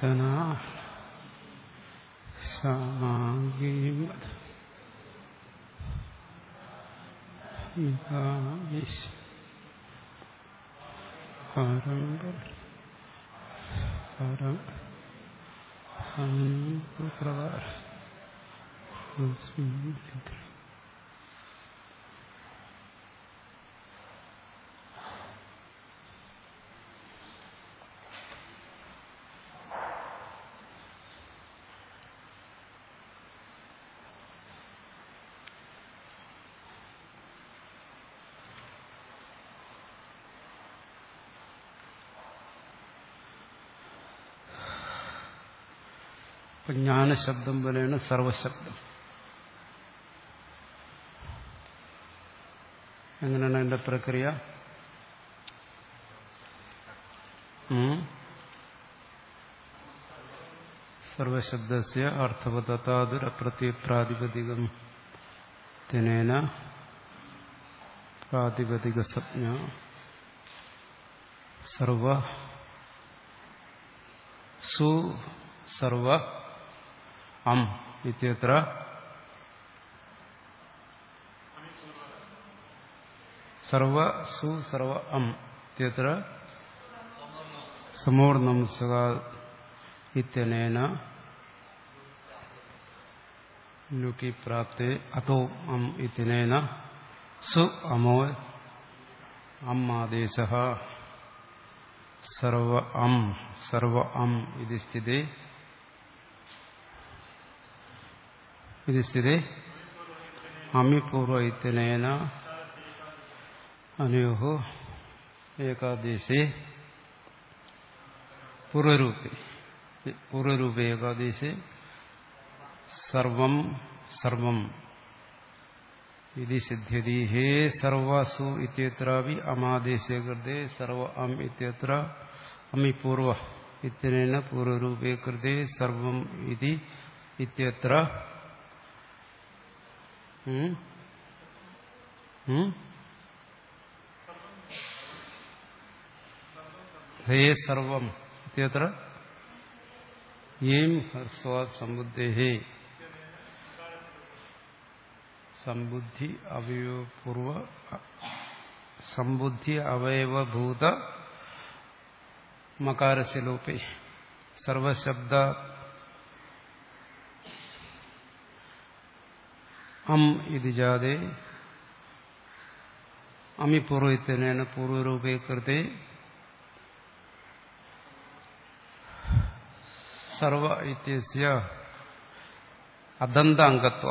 കീർത്തന ശ്യാമാംഗീം ഹരം ഹരം സംപ്രകാരം ഇപ്പൊ ജ്ഞാനശബ്ദം പോലെയാണ് സർവശബ്ദം എങ്ങനെയാണ് അതിന്റെ പ്രക്രിയ ഉം? സർവശബ്ദസ്യ അർത്ഥപതാതുരപ്രത്യപ്രാതിപതികം തിനേന പ്രാതിപതിക സംജ്ഞ സർവ സു സർവ അം ഇത്യത്ര സർവ സു സർവ അം ഇത്യത്ര സമോർനംസക ഇത്യനേന ലുക്കി പ്രാപ്തേ അതോ അം ഇത്യനേന സു അമോ അം ആദേശ സർവ അം സർവ അം ഇത് സ്ഥിതി ഇത് സ്ഥിതി അമിപൂർവ ഇത്യനേന അനയോ ഏകാദേശേ പൂർവരൂപേ പൂർവരൂപേ ഏകാദേശേ സർവം സർവം ഇതി സിദ്ധ്യതി ഹേ സർവസു ഇത്യത്രാപി അമാദേശേ കൃതേ സർവ അം ഇത്യത്ര അമിപൂർവ ഇത്യനേന പൂർവരൂപേ കൃതേ സർവം ഇതി ഇത്യത്ര ഉം? ഉം? ഹേ സർവം ഇത്യത്ര യേം ഹർസ്വാത് സമ്പുദ്ധേ സമ്പുദ്ധി അവയവപൂർവ സമ്പുദ്ധി അവയവഭൂത മകാരസ്യ ലോപേ സർവശബ്ദ അം ഇത് ജാതേ അമിപൂർവത്തിനേന പൂർവരൂപേ കൃതേ സർവ ഇത്യസ്യ അദന്ത അംഗത്വ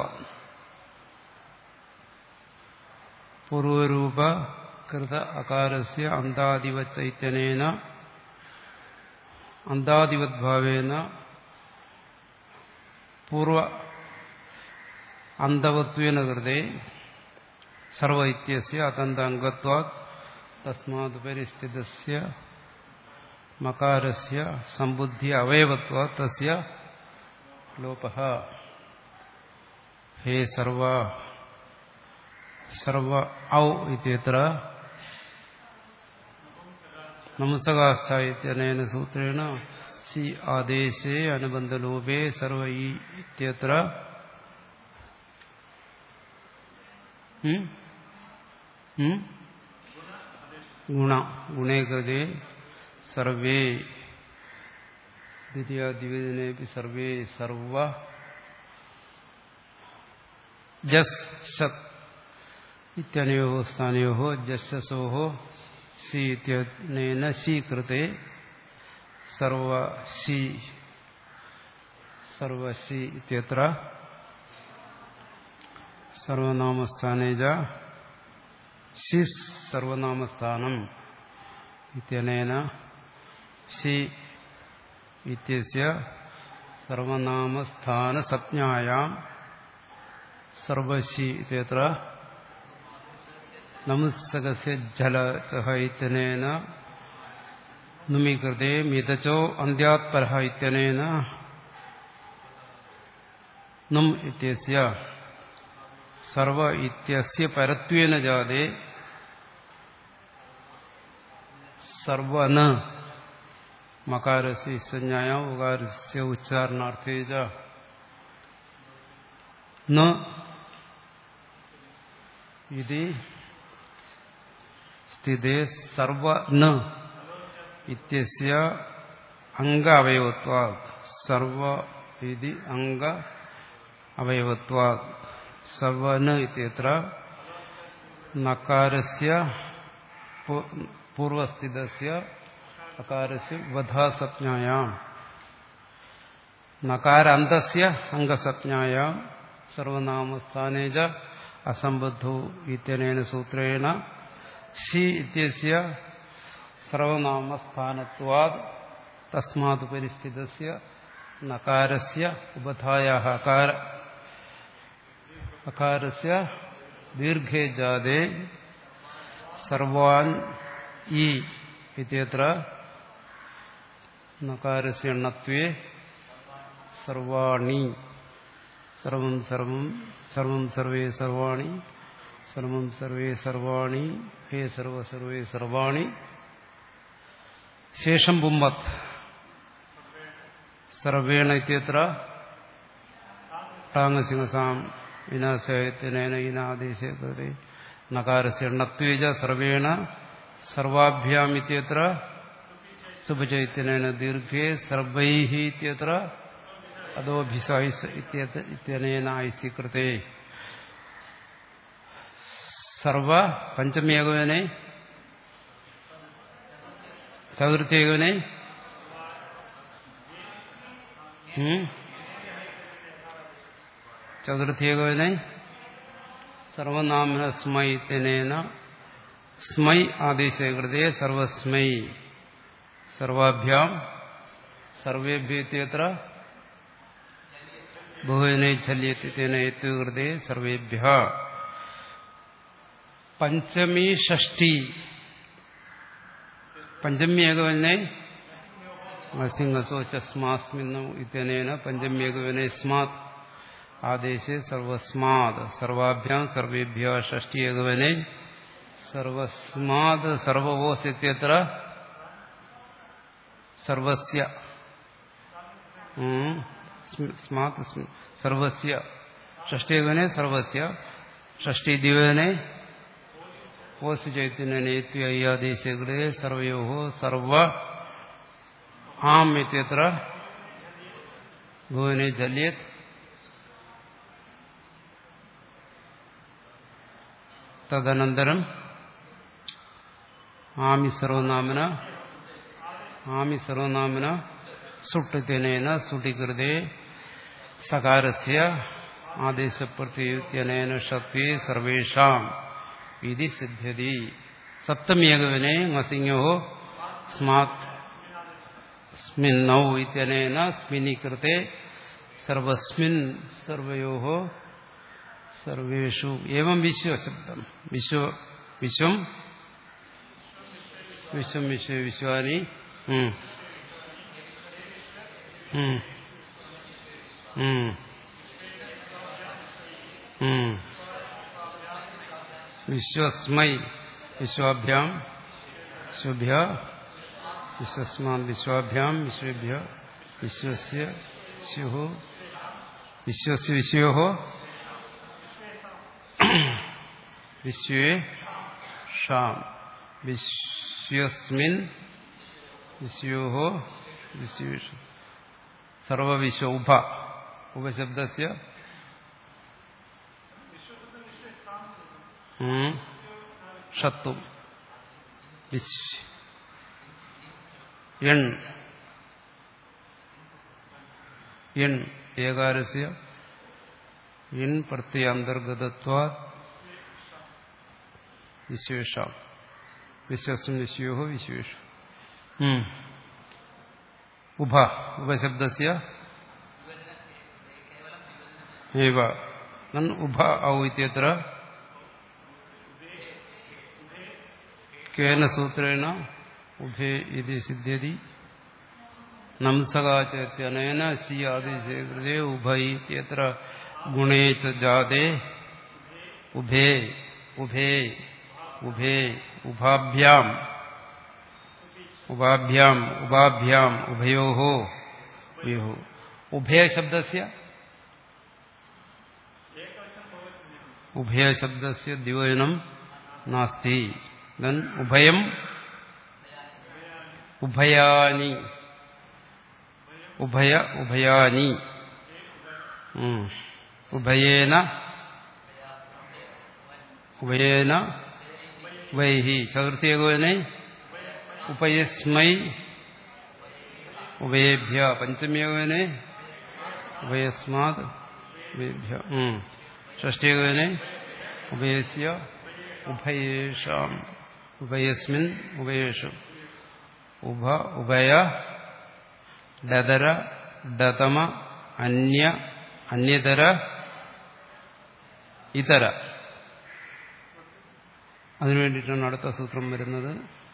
പൂർവരൂപ കൃത അകാരസ്യ അന്താദിവച്ചൈത്യനേന അന്താദിവദ്ഭാവേന പൂർവ അന്തവത്വേന കൃതേ സർവ ഇത്യസ്യ അതന്ത അംഗത്വാ തസ്മാത് പരിസ്ഥിതസ്യ മകാരസ്യ സമ്പുദ്ധി അവയവത്വ തസ്യ ലോപ ഹേ സർവ സർവ ഔ ഇത്യത്ര നമസ്കാസ്ഥായിത്യനേന സൂത്രേണ സി ആദേശേ അനുബന്ധലോപേ സർവ ഇത്യത്ര ഗുണ ഗുണേ കൃതേ സർവേ ദ്വിതീയാദ്വിവേദനേ സർവേ സർവ ജസ് സത് ഇത്യനയോ സ്ഥാനയോ ജസ്സസോ സി ഇത്യനേന സി കൃതേ സർവ സി സർവസി ഇത്യത്ര സർവനാമസ്ഥാനേ സി സർവനാമസ്ഥാനം ഇത്യനേന സി ഇത്യസ്യ സർവനാമസ്ഥാനസജ്ഞായാം സർവശി ഇത്യത്ര നമുസ്തകസ്യ ജലചഹ ഇത്യനേന നുമീകൃതേ മിതചോ അന്ത്യാത്പര ഇത്യനേന നും ഇത്യസ്യ സർവ ഇത്യസ്യ പരത്വേന ജാതേ സർവന് മകാരസ്യ സംജ്ഞായ ഉകാരസ്യ ഉച്ചാരണാർത്ഥേ ച ന ഇതി സ്ഥിതേ സർവ ന ഇത്യസ്യ അംഗ അവയവത്വാ സർവ ഇതി അംഗ അവയവത്വാ സർവന ഇത്യത്ര നകാരസ്യ പൂർവസ്ഥിതസ്യ അകാരസ്യ വധാസപ്ഞായാം നകാരാന്തസ്യ അംഗസപ്ഞായാം സർവനാമസ്ഥാനേ ച അസംബദ്ധോ ഇത്യനേന സൂത്രേണ ശി ഇത്യസ്യ സർവനാമസ്ഥാനത്വാത് തസ്മാത് പരിസ്ഥിതസ്യ നകാരസ്യ ഉപധായ അകാര അകാരസ്യ ദീർഘേ ജാതേ സർവാൻ ഈ ഇത്യത്ര നകാരസ്യ എണ്ണത്വേ സർവാണി സർവം സർവം സർവം സർവേ സർവാണി സർവം സർവേ സർവാണി ഹേ സർവ സർവേ സർവാണി ശേഷം പുമ്മത് സർവേണ ഇത്യത്ര ടാങ്ങസിംഹസാം വിനാശയത്തിനേന ഇനാദേശേ കൃതി നകാരസ്യ എണ്ണത്വേജ സർവേണ സർവാഭ്യാം ഇത്യത്ര സുഭചൈത്യനേന ദീർഘേ സർവൈഹി ഇത്യത്ര അദോഭിസായിസ് ഇത്യനേന ഐസ്യകൃതേ സർവ പഞ്ചമേകവനെ ചതുർത്ഥേകവനെ ചതുർത്ഥേകവനെ സർവനാമന സ്മൈ തനേന സ്മൈ ആദേശകൃതേ സർവസ്മൈ സർവാഭ്യാം സർവേഭ്യത്ര ബഹുവിനൈച്ഛല്യത്തിന ഏത്തുകൃതേ സർവേഭ്യ പഞ്ചമി ഷഷ്ടി പഞ്ചമ്യേകവനെ സിംഹസോ ചസ്മാസ്മിന്നു ഇത്യനേന പഞ്ചമ്യേകവനെ സ്മാത് ആദേശേ സർവസ്മാത് സർവാഭ്യാം സർവേഭ്യ ഷഷ്ടിയേകവനെ സർവസ്മാത് സർവവോസിത്യത്ര സർവസ്യ സ്മാത് സർവസ്യ ഷഷ്ടിയേകവനെ സർവസ്യ ഷഷ്ടിദിവനെ ഓസ് ചൈതന്യനേത്യാദേശകളെ സർവയോ സർവ ആം ഇത്യത്ര ഭുവനെ ജല്യത് തദനന്തരം ആമി സർവനാമന ആമി സർവനാമന സുട്ടിത്യനേന സുട്ടികൃതേ സകാരസ്യ ആദേശപ്രത്യുത്യനേന ഷത്വേ സർവേഷാം ഇതി സിദ്ധ്യതി സപ്തമ്യേകവിനെ മസിഞ്ഞോ സ്മാത് സ്മിന്നൗ ഇത്യനേന സ്മിനീകൃത്തെ സർവസ്മിൻ സർവയോ സർവേഷു ഏവം വിശ്വശബ്ദം വിശ്വ വിശ്വം വിശ്വം വിശ്വ വിശ്വാനി വിശ്വസ്മൈ വിശ്വാഭ്യാം വിശ്വഭ്യ വിശ്വസ്മാ വിശ്വാഭ്യാം വിശ്വഭ്യ വിശ്വസ്യ സ്യുഹു വിശ്വസ്യ വിശ്വയോ വിശ്വേ ഷാം വിശ്വസ്മിൻ വിശ്വോ വിശ്വേഷ സർവവിശ്വ ഉഭ ഉപശബ്ദസ്യ ഷത്വം എൺ എൺ ഏകാരസ്യ എൺ പ്രത്യാന്തർഗതത്വാ വിശ്വേഷ വിശ്വസം വിശ്വോ വിശ്വേഷ ഉഭ ഉപശബ്ദസ്യ ഏവ ഉഭ ഔ ഇത്യത്ര കേന സൂത്രേണ ഉഭേ ഇതി സിദ്ധ്യതി നംസകാചനേന സി ആദിശേകൃതേ ഉഭൈ ഇത്യത്ര ഗുണേ ച ജാതേ ഉഭേ ഉഭേ ഉഭേ ഉഭാഭ്യാം ഉപാഭ്യാം ഉപാഭ്യാം ഉഭയോഹോ വ്യൂഹു ഉഭയശബ്ദസ്യ ഉഭയശബ്ദസ്യ ദ്യോജനം നാസ്തി ദെൻ ഉഭയം ഉഭയാനി ഉഭയ ഉഭയാനി ഉം. ഉഭയേന ഉഭയേന ഉഭൈഹി ചതുർത്ഥി ഏകോനെ ഉപയസ്മൈ ഉഭയേഭ്യ പഞ്ചമി ഏകോനെ ഉഭയസ്മാത് ഉഭയേഭ്യ ഉം. ഷഷ്ടി ഏകോനെ ഉഭയസ്യ ഉഭയേഷാം ഉഭയസ്മിൻ ഉഭയേഷു ഉഭ ഉഭയ ഡതര ഡതമ അന്യ അന്യതര ഇതര അതിനു വേണ്ടിയിട്ടാണ് അടുത്ത സൂത്രം വരുന്നത്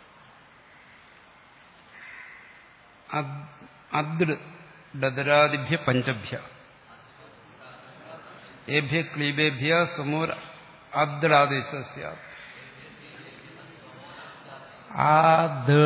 അദൃ ഡതരാദിഭ്യ പഞ്ചഭ്യ ഏഭ്യ ക്ലീബേഭ്യ സമൂർ അദ്രാദേശ ആ ദ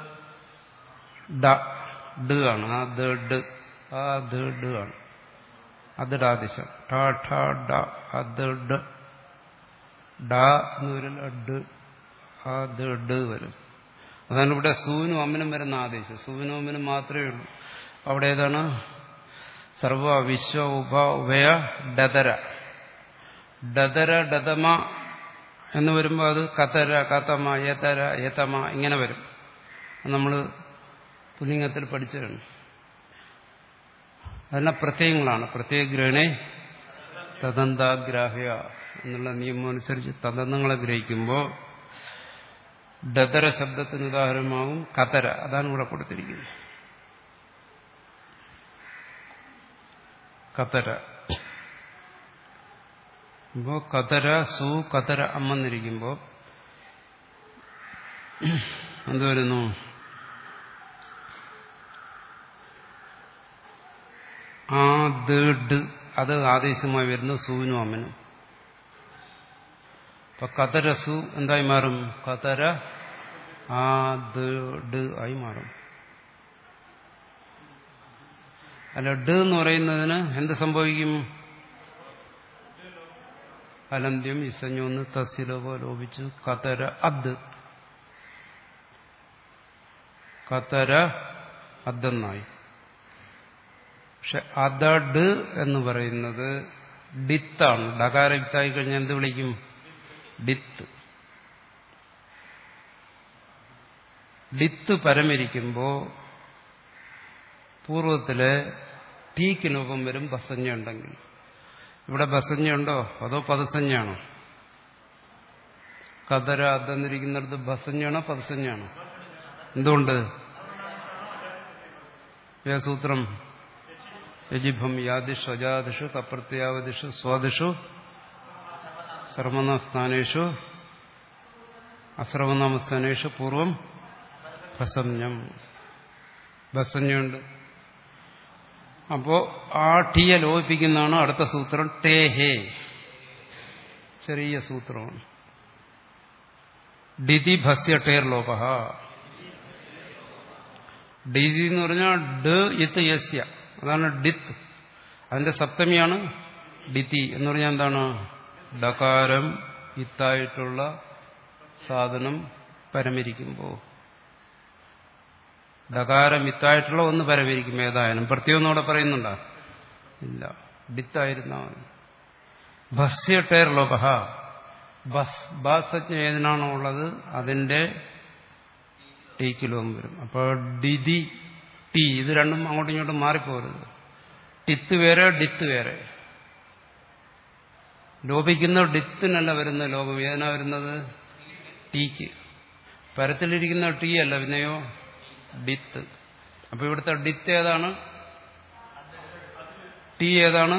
ഡ ഡ ആണ് ആ ദ ഡ ആ ദ ഡ ആണ് അതിടാദിശം ഠ ഠ ഡ അത് ഡ ഡ എന്ന് വരില്ല ഡ് ആ ദ ഡ് വരും അതാണ് ഇവിടെ സൂനും അമ്മനും വരുന്ന ആദേശം സൂനും അമ്മനും മാത്രമേ ഉള്ളൂ അവിടെ ഏതാണ് സർവ വിശ്വ ഉഭ ഉഭയ ഡതര ഡതര ഡതമ എന്ന് വരുമ്പോൾ അത് കതര കതമ ഏതര ഏതമ ഇങ്ങനെ വരും നമ്മൾ പുല്ലിംഗത്തിൽ പഠിച്ചതാണ് അതെല്ലാം പ്രത്യയങ്ങളാണ് പ്രത്യയഗ്രഹണേ തദന്താഗ്രാഹ്യ എന്നുള്ള നിയമം അനുസരിച്ച് തദന്തങ്ങളെ ഗ്രഹിക്കുമ്പോൾ ഡതര ശബ്ദത്തിന് ഉദാഹരണമാകും കതര അതാണ് ഇവിടെ കൊടുത്തിരിക്കുന്നത് കതര ഇപ്പോ കതര സു കതര അമ്മെന്നിരിക്കുമ്പോ എന്ത് വരുന്നു ആ ദ ഡ് അത് ആദേശമായി വരുന്നു സൂനും അമ്മനും അപ്പൊ കതരസു എന്തായി മാറും കതര ആ ദ ഡ് ആയി മാറും അല്ല ഡ് എന്ന് പറയുന്നതിന് എന്ത് സംഭവിക്കും അലന്ത്യം ഇസഞ്ഞൊന്ന് തസ്സിലോപോ ലോപിച്ചു കതര അദ് കതര അദ്ദെന്നായി പക്ഷെ അതഡ് എന്ന് പറയുന്നത് ഡിത്താണ് ഡകാര വിത്തായി കഴിഞ്ഞാൽ എന്ത് വിളിക്കും ഡിത്ത് ഡിത്ത് പരമിരിക്കുമ്പോ പൂർവത്തില് ടീക്ക് ലോകം വരും ബസഞ്ഞ ഉണ്ടെങ്കിൽ ഇവിടെ ബസഞ്ഞ ഉണ്ടോ അതോ പദസഞ്ഞാണോ കതര അതെന്നിരിക്കുന്നിടത്ത് ബസഞ്ഞാണോ പദസഞ്ഞാണോ എന്തുകൊണ്ട് സൂത്രം യജിഭം യാദിഷു അജാദിഷു കപ്രത്യാവദിഷു സ്വാദിഷു സർവനാസ്ഥാനേഷു അസർവനാമസ്ഥാനേഷു പൂർവം ഭസഞ്ജം ഭസഞ്ജുണ്ട് അപ്പോ ആ ടീയെ ലോപിപ്പിക്കുന്നതാണ് അടുത്ത സൂത്രം ടേ ഹേ ചെറിയ സൂത്രമാണ് ഡിതി ഭസ്യ ടേർ ലോപ ഡിതി എന്ന് പറഞ്ഞാൽ ഡ ഇത്ത് യസ്യ അതാണ് ഡിത്ത് അതിന്റെ സപ്തമിയാണ് ഡിതി എന്ന് പറഞ്ഞാൽ എന്താണ് ഡകാരം ഇത്തായിട്ടുള്ള സാധനം പരമിരിക്കുമ്പോൾ ഡകാരം ഇത്തായിട്ടുള്ള ഒന്ന് പരമിരിക്കും ഏതായാലും പ്രത്യേകം അവിടെ പറയുന്നുണ്ടോ ഇല്ല ഡിത്തായിരുന്ന ഭസ്യ ടേർ ലോപഹ ബസ് ബാസജ്ഞ ഏതിനാണോ ഉള്ളത് അതിന്റെ ടീക്കിലും വരും അപ്പോൾ ഡിതി ടി ഇത് രണ്ടും അങ്ങോട്ടും ഇങ്ങോട്ടും മാറിപ്പോരുത് ടിത്ത് വേറെ ഡിത്ത് വേറെ ലോപിക്കുന്ന ഡിത്തിനല്ല വരുന്ന ലോകം ഏതിനാ വരുന്നത് ടീക്ക് പരത്തിലിരിക്കുന്ന ടീ അല്ല പിന്നെയോ ഡിത്ത് അപ്പൊ ഇവിടുത്തെ ഡിത്ത് ഏതാണ് ടീ ഏതാണ്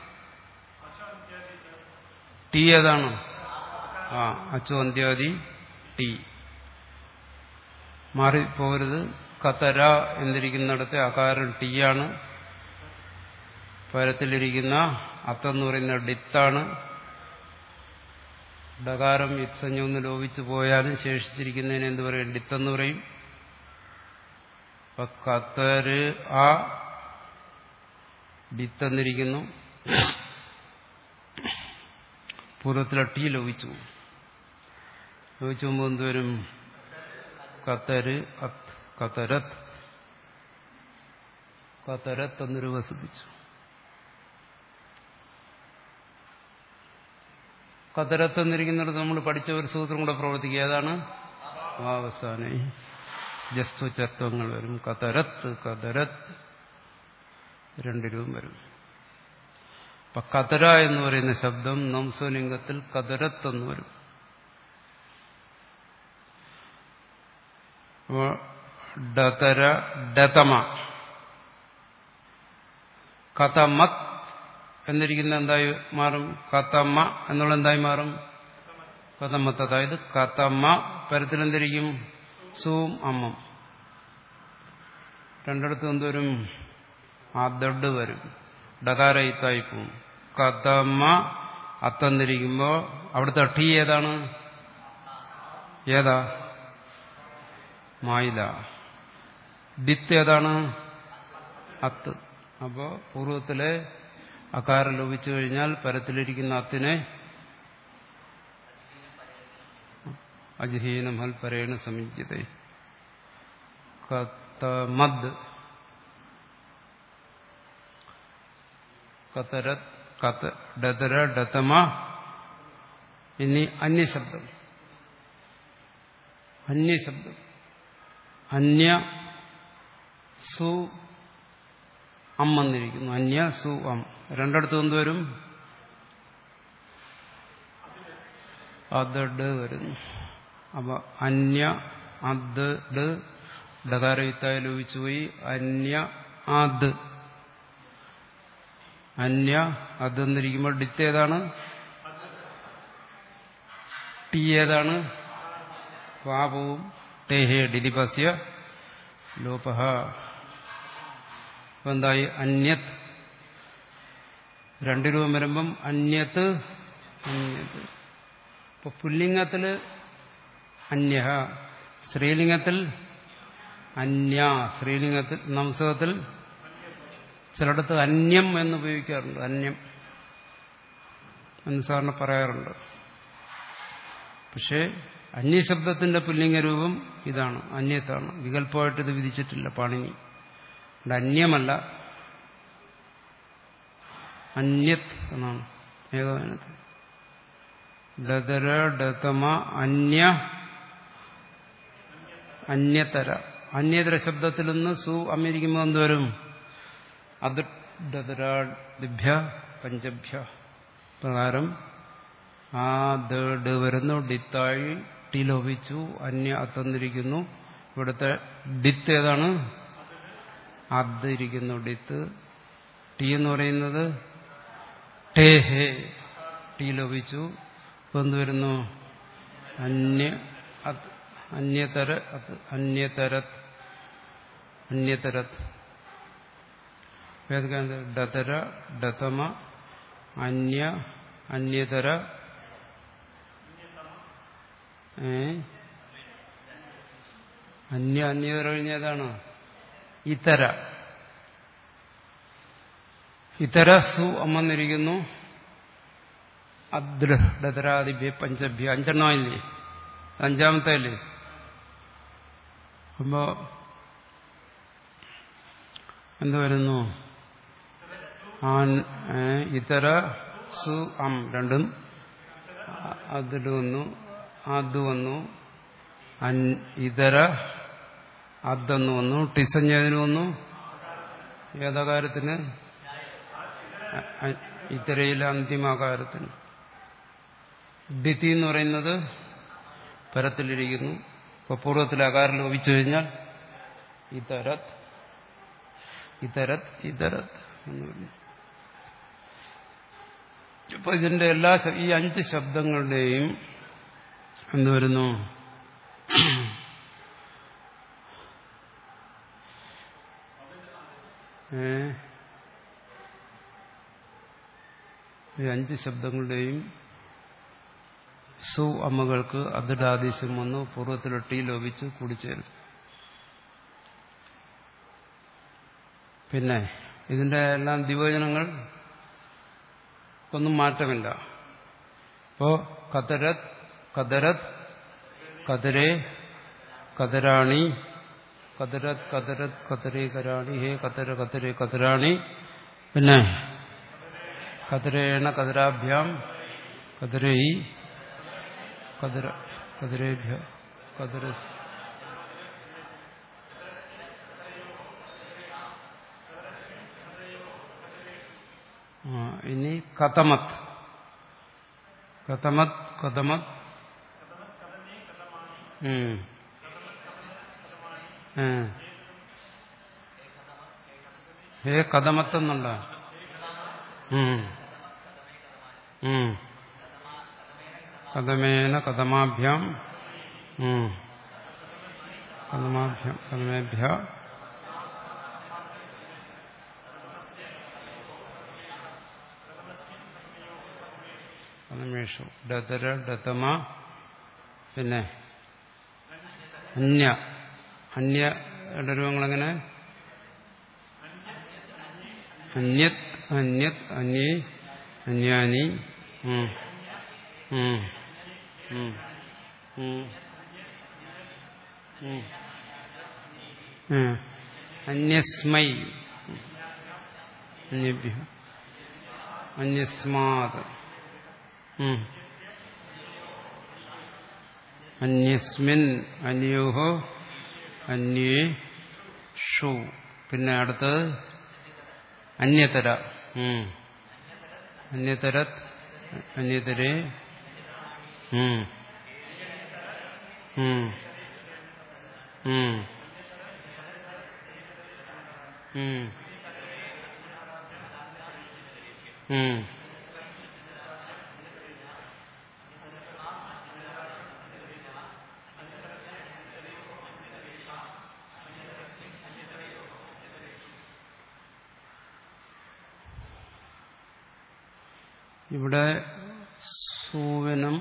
ടീ ഏതാണ് ആ അച്ചു അന്ത്യാദി ടീ മാറിപ്പോകരുത് കത്തര എന്നിരിക്കുന്നിടത്തെ അകാരം ടീയാണ് പരത്തിലിരിക്കുന്ന അത്തെന്ന് പറയുന്ന ഡിത്താണ് ഡകാരം ഇത്സഞ്ഞൊന്ന് ലോപിച്ചു പോയാലും ശേഷിച്ചിരിക്കുന്നതിന് എന്ത് പറയും ഡിത്തെന്ന് പറയും അപ്പൊ കത്തര് ആ ഡിത്തന്നിരിക്കുന്നു പൂർവ്വത്തിലെ ടീ ലോപിച്ചു ലോപിച്ചു പോകുമ്പോൾ എന്തുവരും കത്തര് അത്ത് കത്തരത്ത് കത്തരത്ത് എന്നൊരു വസിപ്പിച്ചു കത്തരത്ത് എന്നിരിക്കുന്നിടത്ത് നമ്മൾ പഠിച്ച ഒരു സൂത്രം കൂടെ പ്രവർത്തിക്കുക ഏതാണ് അവസാന ജസ്തു ചത്വങ്ങൾ വരും കതരത്ത് കതരത്ത് രണ്ടിലും വരും അപ്പൊ കതര എന്ന് പറയുന്ന ശബ്ദം നംസലിംഗത്തിൽ കതരത്ത് എന്ന് വരും ഡതര ഡതമ കഥമത് എന്നിരിക്കുന്ന എന്തായി മാറും കഥമ്മ എന്നുള്ള എന്തായി മാറും കഥമത്ത് അതായത് കഥമ്മ പരത്തിലെന്തിരിക്കും സൂം അമ്മം രണ്ടിടത്തും എന്തോരും ആ ദഡ് വരും ഡകാര ഇത്തായി പോവും കഥമ്മ അത്തന്നിരിക്കുമ്പോ അവിടുത്തെ ടീ ഏതാണ് ഏതാ മായില ദിത്ത് ഏതാണ് അത്ത് അപ്പോ പൂർവ്വത്തിലെ അകാരം ലോപിച്ചു കഴിഞ്ഞാൽ പരത്തിലിരിക്കുന്ന അത്തിനെ അജ്ഹീന മൽപരേണ സമീക്യത കത്തമദ് കത്തരത് കത്ത ഡതര ഡതമ ഇനി അന്യശബ്ദം അന്യശബ്ദം അന്യ സു അം വന്നിരിക്കുന്നു അന്യ സു അം രണ്ടിടത്തും എന്തുവരും അതഡ് വരുന്നു അപ്പൊ അന്യ അത് ഡകാരയുത്തായി ലോപിച്ചു പോയി അന്യ അത് അന്യ അത് എന്നിരിക്കുമ്പോൾ ഡിത്ത് ഏതാണ് ടി ഏതാണ് പാപവും ടേഹേ ഡിലിപസ്യ ലോപഹ എന്തായി അന്യത് രണ്ടു രൂപം വരുമ്പം അന്യത്ത് അന്യത് ഇപ്പൊ പുല്ലിംഗത്തില് അന്യ സ്ത്രീലിംഗത്തിൽ അന്യ സ്ത്രീലിംഗത്തിൽ നംസകത്തിൽ ചിലയിടത്ത് അന്യം എന്ന് ഉപയോഗിക്കാറുണ്ട് അന്യം എന്ന് സാറിന് പറയാറുണ്ട് പക്ഷേ അന്യശബ്ദത്തിന്റെ പുല്ലിംഗ രൂപം ഇതാണ് അന്യത്താണ് വികല്പമായിട്ട് ഇത് വിധിച്ചിട്ടില്ല പാണിനി ഇവിടെ അന്യമല്ല അന്യത് എന്നാണ് ഏകോപനത്തിൽ ഡതര ഡതമ അന്യ അന്യതര അന്യതര ശബ്ദത്തിൽ നിന്ന് സു അമ്മിരിക്കുമ്പോൾ എന്തുവരും അത് ഡതരാഭ്യ പഞ്ചഭ്യ പ്രകാരം ആ ദ വരുന്നു ഡിത്തായി ടി ലോപിച്ചു അന്യ അത്തന്നിരിക്കുന്നു ഇവിടുത്തെ ഡിത്ത് ഏതാണ് അത് ഇരിക്കുന്നു ഡിത്ത് ടി എന്ന് പറയുന്നത് ടേ ഹേ ടി ലോപിച്ചു ഇപ്പൊ എന്ത് വരുന്നു അന്യ അന്യതര അന്യതരത് അന്യതരത് ഡതര ഡതമ അന്യ അന്യതര ഏ അന്യ അന്യതര കഴിഞ്ഞതാണ് ഇതര ഇതര സു അമ്മന്നിരിക്കുന്നു അദ്ര ഡതരാദിഭ്യ പഞ്ചഭ്യ അഞ്ചെണ്ണമില്ലേ അഞ്ചാമത്തെ അല്ലേ അപ്പോ എന്ത് വരുന്നു ഇതര സു അം രണ്ടും അതിൽ വന്നു അത് വന്നു ഇതര അതെന്ന് വന്നു ടിസഞ്ഞതിന് വന്നു ഏതകാരത്തിന് ഇതരയിലെ അന്തിമാകാരത്തിന് ദ്വിതി എന്ന് പറയുന്നത് പരത്തിലിരിക്കുന്നു ഇപ്പൊ പൂർവ്വത്തിൽ അകാരം ലോപിച്ചു കഴിഞ്ഞാൽ ഇതരത് ഇതരത് ഇതരത് എന്ന് പറഞ്ഞു ഇപ്പൊ ഇതിന്റെ എല്ലാ ഈ അഞ്ച് ശബ്ദങ്ങളുടെയും എന്ത് വരുന്നു ഏ ഈ അഞ്ച് ശബ്ദങ്ങളുടെയും സു അമ്മകൾക്ക് അതിടാദേശം വന്നു പൂർവ്വത്തിലൊട്ടി ലോപിച്ച് കൂടിച്ചേരും പിന്നെ ഇതിന്റെ എല്ലാം ദ്വിവചനങ്ങൾ ഒന്നും മാറ്റമില്ല ഇപ്പോ കതരത് കതരത് കതരേ കതരാണി കതരത് കതരത് കതരേ കരാണി ഹേ കതര കതരേ കതരാണി പിന്നെ കതരേണ കതരാഭ്യാം കതരൈ കതര കതരേഭ്യ കതര ഇനി കഥമത് കഥമത് കഥമത് ഉം. ഏ. ഹേ കഥമത്തെന്നുള്ള കഥമേന കഥമാഭ്യാം ഉം. കഥമാഭ്യാം കഥമേഭ്യ കഥമേഷു ഡതര ഡതമ പിന്നെ അന്യ അന്യ രൂപങ്ങളെങ്ങനെ അന്യത് അന്യത് അന്യേ അന്യാനി ഉം. ഉം. ഉം. ഉം. ഉം. ഉം. അന്യസ്മൈ അന്യഭ്യ അന്യസ്മാത് ഉം. അന്യസ്മിൻ അന്യോഹോ അന്യേ ഷു പിന്നെ അടുത്തത് അന്യതര ഉം. അന്യതരത് അന്യതരേ ഉം. ഉം. ഉം. ഉം. ഉം. ഇവിടെ സൂവനും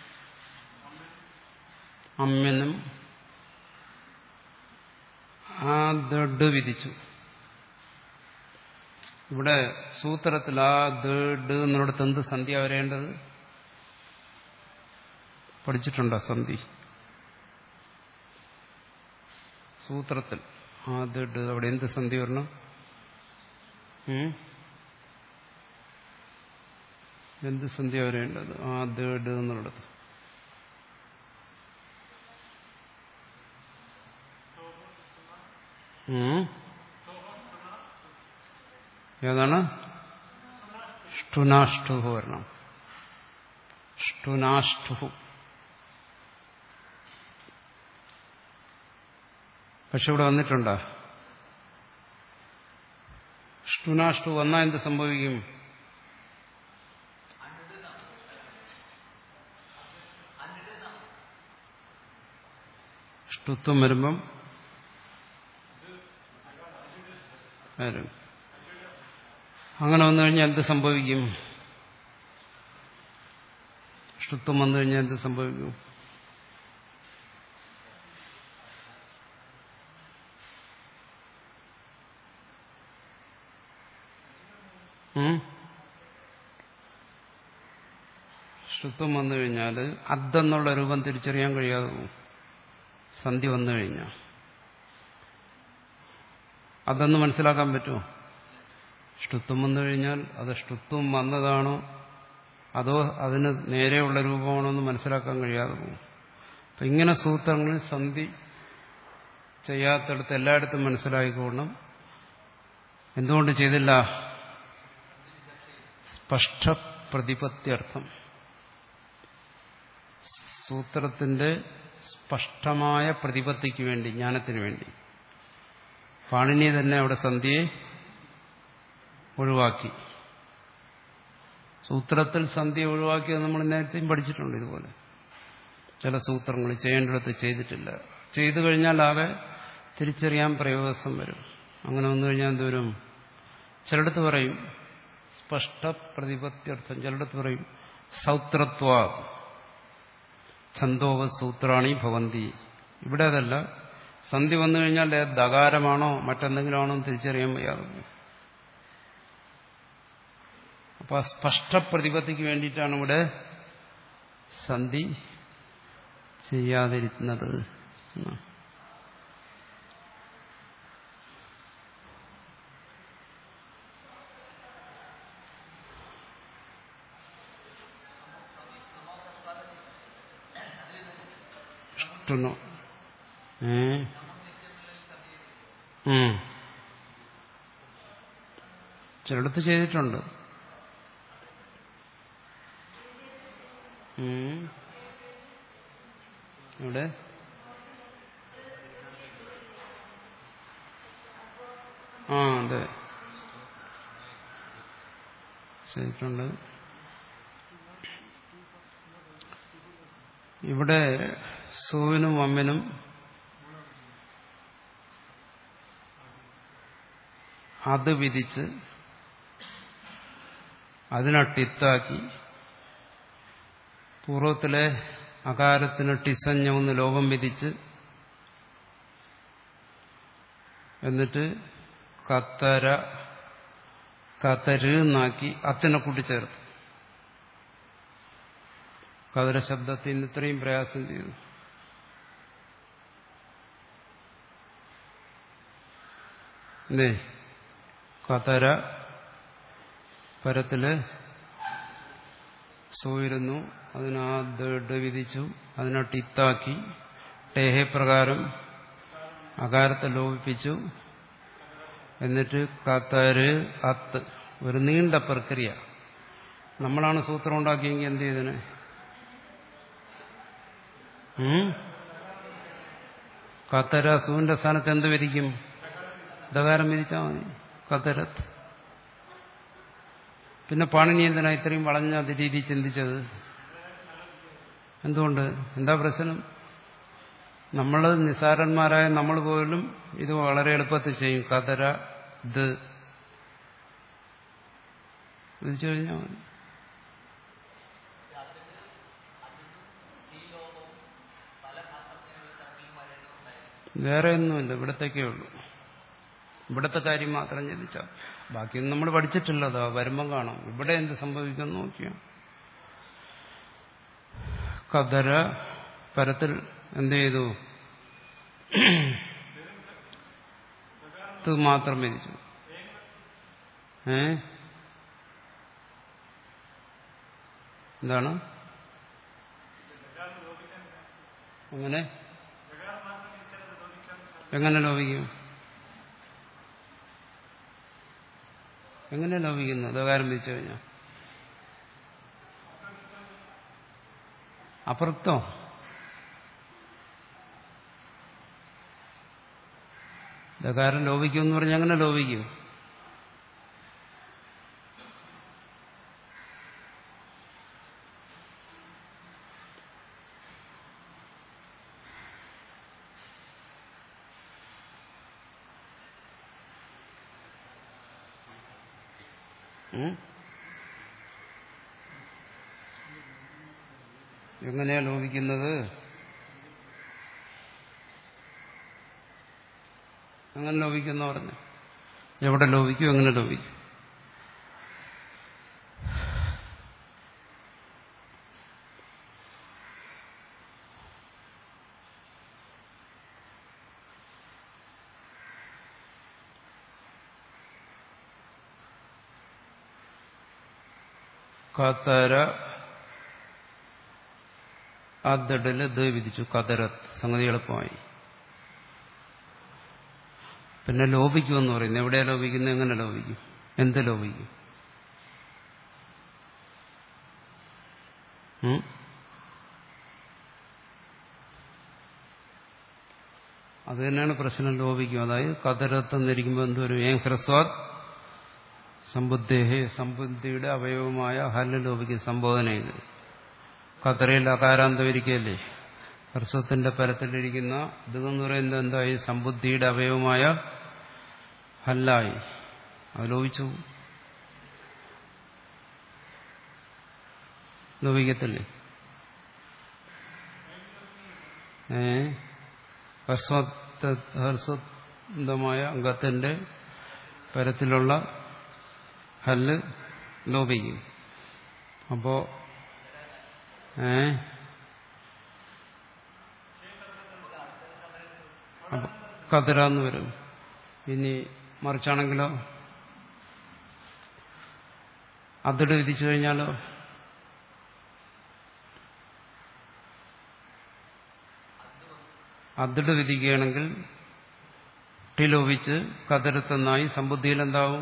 അമ്മിനും ആ ദഡ് വിധിച്ചു ഇവിടെ സൂത്രത്തിൽ ആ ദഡ് എന്നിടത്ത് എന്ത് സന്ധ്യ വരേണ്ടത് പഠിച്ചിട്ടുണ്ടോ സന്ധി സൂത്രത്തിൽ ആ ദഡ് അവിടെ എന്ത് സന്ധി വരണം ഉം? എന്ത് സന്ധ്യ വരേണ്ടത് ആ ദഡ് എന്നുള്ളത് ഉം? ഏതാണ് ഷ്ടുനാഷ്ടുഹു വരണം ഷ്ടുനാഷ്ടുഹു പക്ഷെ ഇവിടെ വന്നിട്ടുണ്ടോ ഷ്ടുനാഷ്ടു വന്നാൽ എന്ത് സംഭവിക്കും ഷ്ടുത്വം വരുമ്പം വരും അങ്ങനെ വന്നു കഴിഞ്ഞാൽ എന്ത് സംഭവിക്കും ഷ്ടുത്വം വന്നു കഴിഞ്ഞാൽ എന്ത് സംഭവിക്കും ഉം? ഷ്ടുത്വം വന്നു കഴിഞ്ഞാൽ അദ്ദെന്നുള്ള രൂപം തിരിച്ചറിയാൻ കഴിയാതെ പോകും സന്ധി വന്നു കഴിഞ്ഞാൽ അതെന്ന് മനസ്സിലാക്കാൻ പറ്റുമോ ഷ്ടുത്വം വന്നു കഴിഞ്ഞാൽ അത് ഷ്ടുത്വം വന്നതാണോ അതോ അതിന് നേരെയുള്ള രൂപമാണോ എന്ന് മനസ്സിലാക്കാൻ കഴിയാതെ പോകും അപ്പം ഇങ്ങനെ സൂത്രങ്ങളിൽ സന്ധി ചെയ്യാത്തടത്ത് എല്ലായിടത്തും മനസ്സിലായിക്കോണം എന്തുകൊണ്ട് ചെയ്തില്ല സ്പഷ്ട പ്രതിപത്യർത്ഥം സൂത്രത്തിന്റെ സ്പഷ്ടമായ പ്രതിപത്തിക്ക് വേണ്ടി ജ്ഞാനത്തിന് വേണ്ടി പാണിനി തന്നെ അവിടെ സന്ധിയെ ഒഴിവാക്കി സൂത്രത്തിൽ സന്ധ്യ ഒഴിവാക്കിയത് നമ്മൾ നേരത്തെയും പഠിച്ചിട്ടുണ്ട് ഇതുപോലെ ചില സൂത്രങ്ങൾ ചെയ്യേണ്ടിടത്ത് ചെയ്തിട്ടില്ല ചെയ്തു കഴിഞ്ഞാൽ ആകെ തിരിച്ചറിയാൻ പ്രയോസം വരും അങ്ങനെ വന്നു കഴിഞ്ഞാൽ എന്തോരും ചിലടത്ത് പറയും സ്പഷ്ട പ്രതിപത്യർത്ഥം ചിലടത്ത് പറയും സൗത്രത്വ ഛന്തോവ സൂത്രാണി ഭവന്തി ഇവിടെ അതല്ല സന്ധി വന്നു കഴിഞ്ഞാൽ അത് ദകാരമാണോ മറ്റെന്തെങ്കിലും ആണോ എന്ന് തിരിച്ചറിയാൻ വയ്യാതെ പോകും. അപ്പൊ ആ സ്പഷ്ട പ്രതിപത്തിക്ക് വേണ്ടിയിട്ടാണ് ഇവിടെ സന്ധി ചെയ്യാതിരുന്നത് എന്നാണ്. ഇഷ്ടനോ ഏ ഉം. ചിലടത്ത് ചെയ്തിട്ടുണ്ട് ഉം. ഇവിടെ ആ അതെ ചെയ്തിട്ടുണ്ട് ഇവിടെ സൂവിനും അമ്മിനും അത് വിധിച്ച് അതിനട്ടിത്താക്കി പൂർവ്വത്തിലെ അകാരത്തിന് ടിസഞ്ഞൊന്ന് ലോകം വിധിച്ച് എന്നിട്ട് കത്തര കത്തര് എന്നാക്കി അത്തിനെ കൂട്ടിച്ചേർത്തു കതര ശബ്ദത്തിന് ഇത്രയും പ്രയാസം ചെയ്തു അല്ലേ കതര പരത്തില് സൂയിരുന്നു അതിനാ ദ വിധിച്ചു അതിനോട്ട് ഇത്താക്കി ടേഹെ പ്രകാരം അകാരത്തെ ലോപിപ്പിച്ചു എന്നിട്ട് കത്തര് അത്ത് ഒരു നീണ്ട പ്രക്രിയ നമ്മളാണ് സൂത്രം ഉണ്ടാക്കിയെങ്കിൽ എന്ത് ചെയ്തതിനെ കത്തര സൂവിന്റെ സ്ഥാനത്ത് എന്ത് വിധിക്കും ദകാരം വിധിച്ചാൽ മതി കത്തരത്ത് പിന്നെ പാണിനി എന്തിനാ ഇത്രയും വളഞ്ഞ അത് രീതി ചിന്തിച്ചത് എന്തുകൊണ്ട് എന്താ പ്രശ്നം നമ്മൾ നിസാരന്മാരായ നമ്മൾ പോലും ഇത് വളരെ എളുപ്പത്തിൽ ചെയ്യും കതര ഇത് വിധിച്ചു കഴിഞ്ഞാൽ മതി വേറെ ഒന്നുമില്ല ഇവിടത്തേക്കേ ഉള്ളൂ ഇവിടത്തെ കാര്യം മാത്രം ചിന്തിച്ചാൽ ബാക്കിയൊന്നും നമ്മൾ പഠിച്ചിട്ടില്ലതാ വരുമ്പം കാണാം ഇവിടെ എന്ത് സംഭവിക്കുന്നു നോക്കിയാ കതര പരത്തിൽ എന്ത് ചെയ്തു ഇത് മാത്രം വിധിച്ചു ഏ എന്താണ് അങ്ങനെ എങ്ങനെ ലോപിക്കും എങ്ങനെ ലോപിക്കുന്നു അധകാരം വിധിച്ചു കഴിഞ്ഞാൽ അപൃക്തം ദകാരം ലോപിക്കും എന്ന് പറഞ്ഞാൽ എങ്ങനെ ലോപിക്കും ഉം? എങ്ങനെയാ ലോപിക്കുന്നത് അങ്ങനെ ലോപിക്കുന്ന പറഞ്ഞു എവിടെ ലോപിക്കും എങ്ങനെ ലോപിക്കും കതര ആ ദഡില് ദ വിധിച്ചു കതരത്ത് സംഗതി എളുപ്പമായി പിന്നെ ലോപിക്കുമെന്ന് പറയുന്നു എവിടെയാ ലോപിക്കുന്നത് എങ്ങനെ ലോപിക്കും എന്ത് ലോപിക്കും ഉം? അത് തന്നെയാണ് പ്രശ്നം ലോപിക്കും അതായത് കതരത്ത് എന്നിരിക്കുമ്പോൾ എന്തോരും ഏ ഹ്രസ്വാദ് സമ്പുദ്ധേഹേ സമ്പുദ്ധിയുടെ അവയവമായ ഹല്ല് ലോപിക്കും സംബോധന ചെയ്ത് കതറയിൽ അകാരാന്തം ഇരിക്കുകയല്ലേ ഹ്രസ്വത്തിന്റെ പരത്തിലിരിക്കുന്ന ഇതെന്ന് പറയുന്നത് എന്തായി സമ്പുദ്ധിയുടെ അവയവമായ ഹല്ലായി അത് ലോപിച്ചു ലോപിക്കത്തില്ലേ ഏ ഹ്രസ്വ ഹർസ്വന്തമായ അംഗത്തിന്റെ പരത്തിലുള്ള ഹല്ല് ലോപിക്കും അപ്പോ ഏ അപ്പൊ കതിരാന്ന് വരും ഇനി മറിച്ചാണെങ്കിലോ അതിട് വിധിച്ചു കഴിഞ്ഞാലോ അതിട് വിധിക്കുകയാണെങ്കിൽ ടിലോപിച്ച് കതിരത്തെന്നായി സമ്പുദ്ധിയിൽ എന്താവും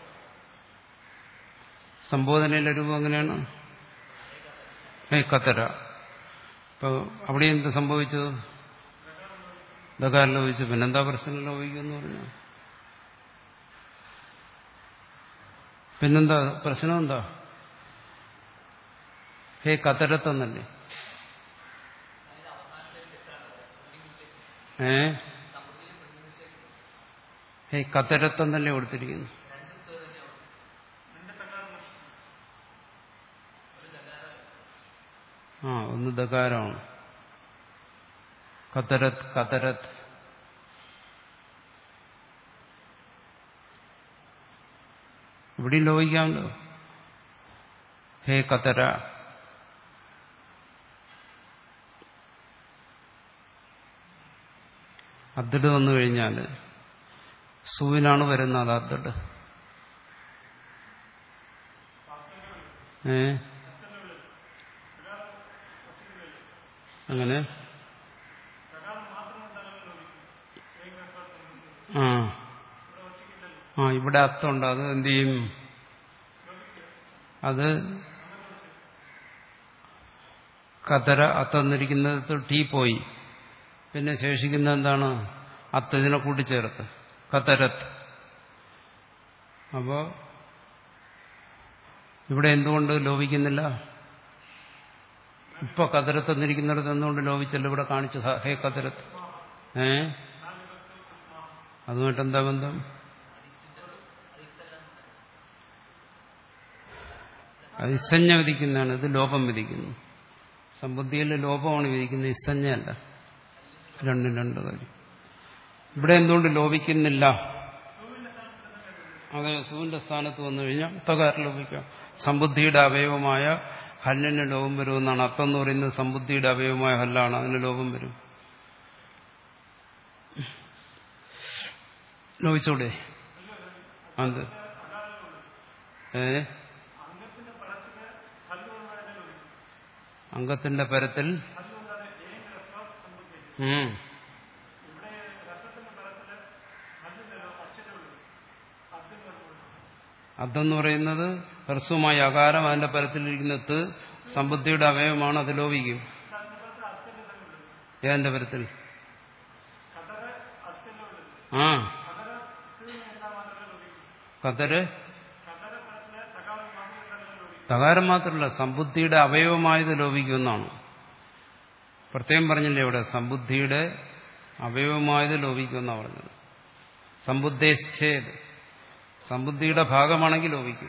സംബോധനയിലെ രൂപം എങ്ങനെയാണ് ഏ കത്തര ഇപ്പൊ അവിടെ എന്ത് സംഭവിച്ചു ദകാരം ലോപിച്ചു പിന്നെന്താ പ്രശ്നം ലോപിക്കുമെന്ന് പറഞ്ഞു പിന്നെന്താ പ്രശ്നം എന്താ ഹേ കത്തരത്തെന്നല്ലേ ഏ ഹേ കത്തരത്തെന്നല്ലേ കൊടുത്തിരിക്കുന്നു ആ ഒന്ന് ദകാരമാണ് കത്തരത്ത് കത്തരത്ത് ഇവിടെ ലോപിക്കാമല്ലോ ഹേ കത്തര അദ്ദട് വന്നു കഴിഞ്ഞാൽ സൂവിനാണ് വരുന്നത് അദ്ദട് ഏ അങ്ങനെ ആ ആ ഇവിടെ അത്തുണ്ട് അത് എന്ത് ചെയ്യും അത് കതര അത്തന്നിരിക്കുന്നത് ടീ പോയി പിന്നെ ശേഷിക്കുന്ന എന്താണ് അത്ത് ഇതിനെ കൂട്ടിച്ചേർത്ത് കതരത്ത് അപ്പോ ഇവിടെ എന്തുകൊണ്ട് ലോപിക്കുന്നില്ല ഇപ്പൊ കതരത്തെന്നിരിക്കുന്നിടത്ത് എന്തുകൊണ്ട് ലോപിച്ചല്ലോ ഇവിടെ കാണിച്ചു ഹേ കതരത്ത് ഏ അതുമായിട്ട് എന്താ ബന്ധം അത് ഇസഞ്ഞ വിധിക്കുന്നതാണ് ഇത് ലോപം വിധിക്കുന്നു സമ്പുദ്ധിയിൽ ലോപമാണ് വിധിക്കുന്നത് ഇസഞ്ഞല്ല രണ്ടും രണ്ട് കാര്യം ഇവിടെ എന്തുകൊണ്ട് ലോപിക്കുന്നില്ല അതെ സുവിന്റെ സ്ഥാനത്ത് വന്നു കഴിഞ്ഞാൽ തകാരം ലോപിക്കാം സമ്പുദ്ധിയുടെ അവയവമായ ഹല്ലിന് ലോപം വരുമെന്നാണ് അർത്ഥം എന്ന് പറയുന്നത് സമ്പുദ്ധിയുടെ അവയവമായ ഹല്ലാണ് അതിന് ലോപം വരും ലോപിച്ചൂടെ അത് ഏ അംഗത്തിന്റെ പരത്തിൽ ഉം. അതെന്ന് പറയുന്നത് ഹ്രസ്വമായ അകാരം അതിന്റെ പരത്തിലിരിക്കുന്നത് സമ്പുദ്ധിയുടെ അവയവമാണ് അത് ലോപിക്കും ഏതിന്റെ പരത്തിൽ ആ കതര് തകാരം മാത്രമല്ല സമ്പുദ്ധിയുടെ അവയവമായത് ലോപിക്കുമെന്നാണ് പ്രത്യേകം പറഞ്ഞില്ലേ ഇവിടെ സമ്പുദ്ധിയുടെ അവയവമായത് ലോപിക്കുമെന്നാണ് പറഞ്ഞത് സമ്പുദ്ധേച്ഛേത് സമ്പുദ്ധിയുടെ ഭാഗമാണെങ്കിൽ ലോപിക്കും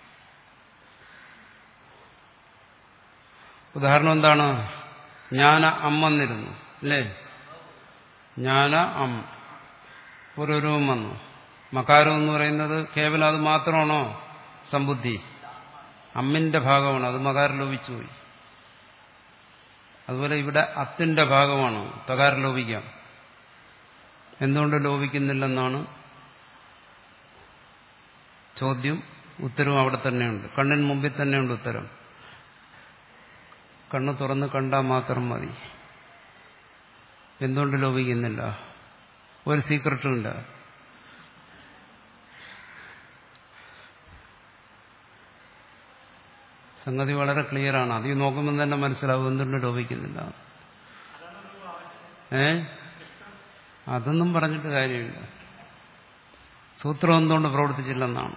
ഉദാഹരണം എന്താണ് ജ്ഞാന അം വന്നിരുന്നു അല്ലേ ജ്ഞാന അം പൂർവരൂപം വന്നു മകാരം എന്ന് പറയുന്നത് കേവലം അത് മാത്രമാണോ സമ്പുദ്ധി അമ്മിന്റെ ഭാഗമാണ് അത് മകാരം ലോപിച്ചുപോയി അതുപോലെ ഇവിടെ അത്തിന്റെ ഭാഗമാണ് തകാരം ലോപിക്കാം എന്തുകൊണ്ട് ലോപിക്കുന്നില്ലെന്നാണ് ചോദ്യം ഉത്തരവും അവിടെ തന്നെയുണ്ട് കണ്ണിന് മുമ്പിൽ തന്നെയുണ്ട് ഉത്തരം കണ്ണ് തുറന്ന് കണ്ടാൽ മാത്രം മതി എന്തുകൊണ്ട് ലോപിക്കുന്നില്ല ഒരു സീക്രട്ടും ഇല്ല സംഗതി വളരെ ക്ലിയറാണ് അതിൽ നോക്കുമ്പോൾ തന്നെ മനസ്സിലാവും എന്തുകൊണ്ട് ലോപിക്കുന്നില്ല ഏ അതൊന്നും പറഞ്ഞിട്ട് കാര്യമില്ല സൂത്രം എന്തുകൊണ്ട് പ്രവർത്തിച്ചില്ലെന്നാണ്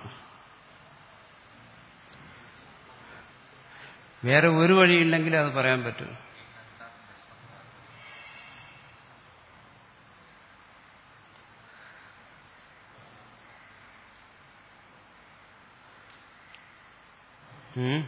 വേറെ ഒരു വഴിയില്ലെങ്കിൽ അത് പറയാൻ പറ്റും ഉം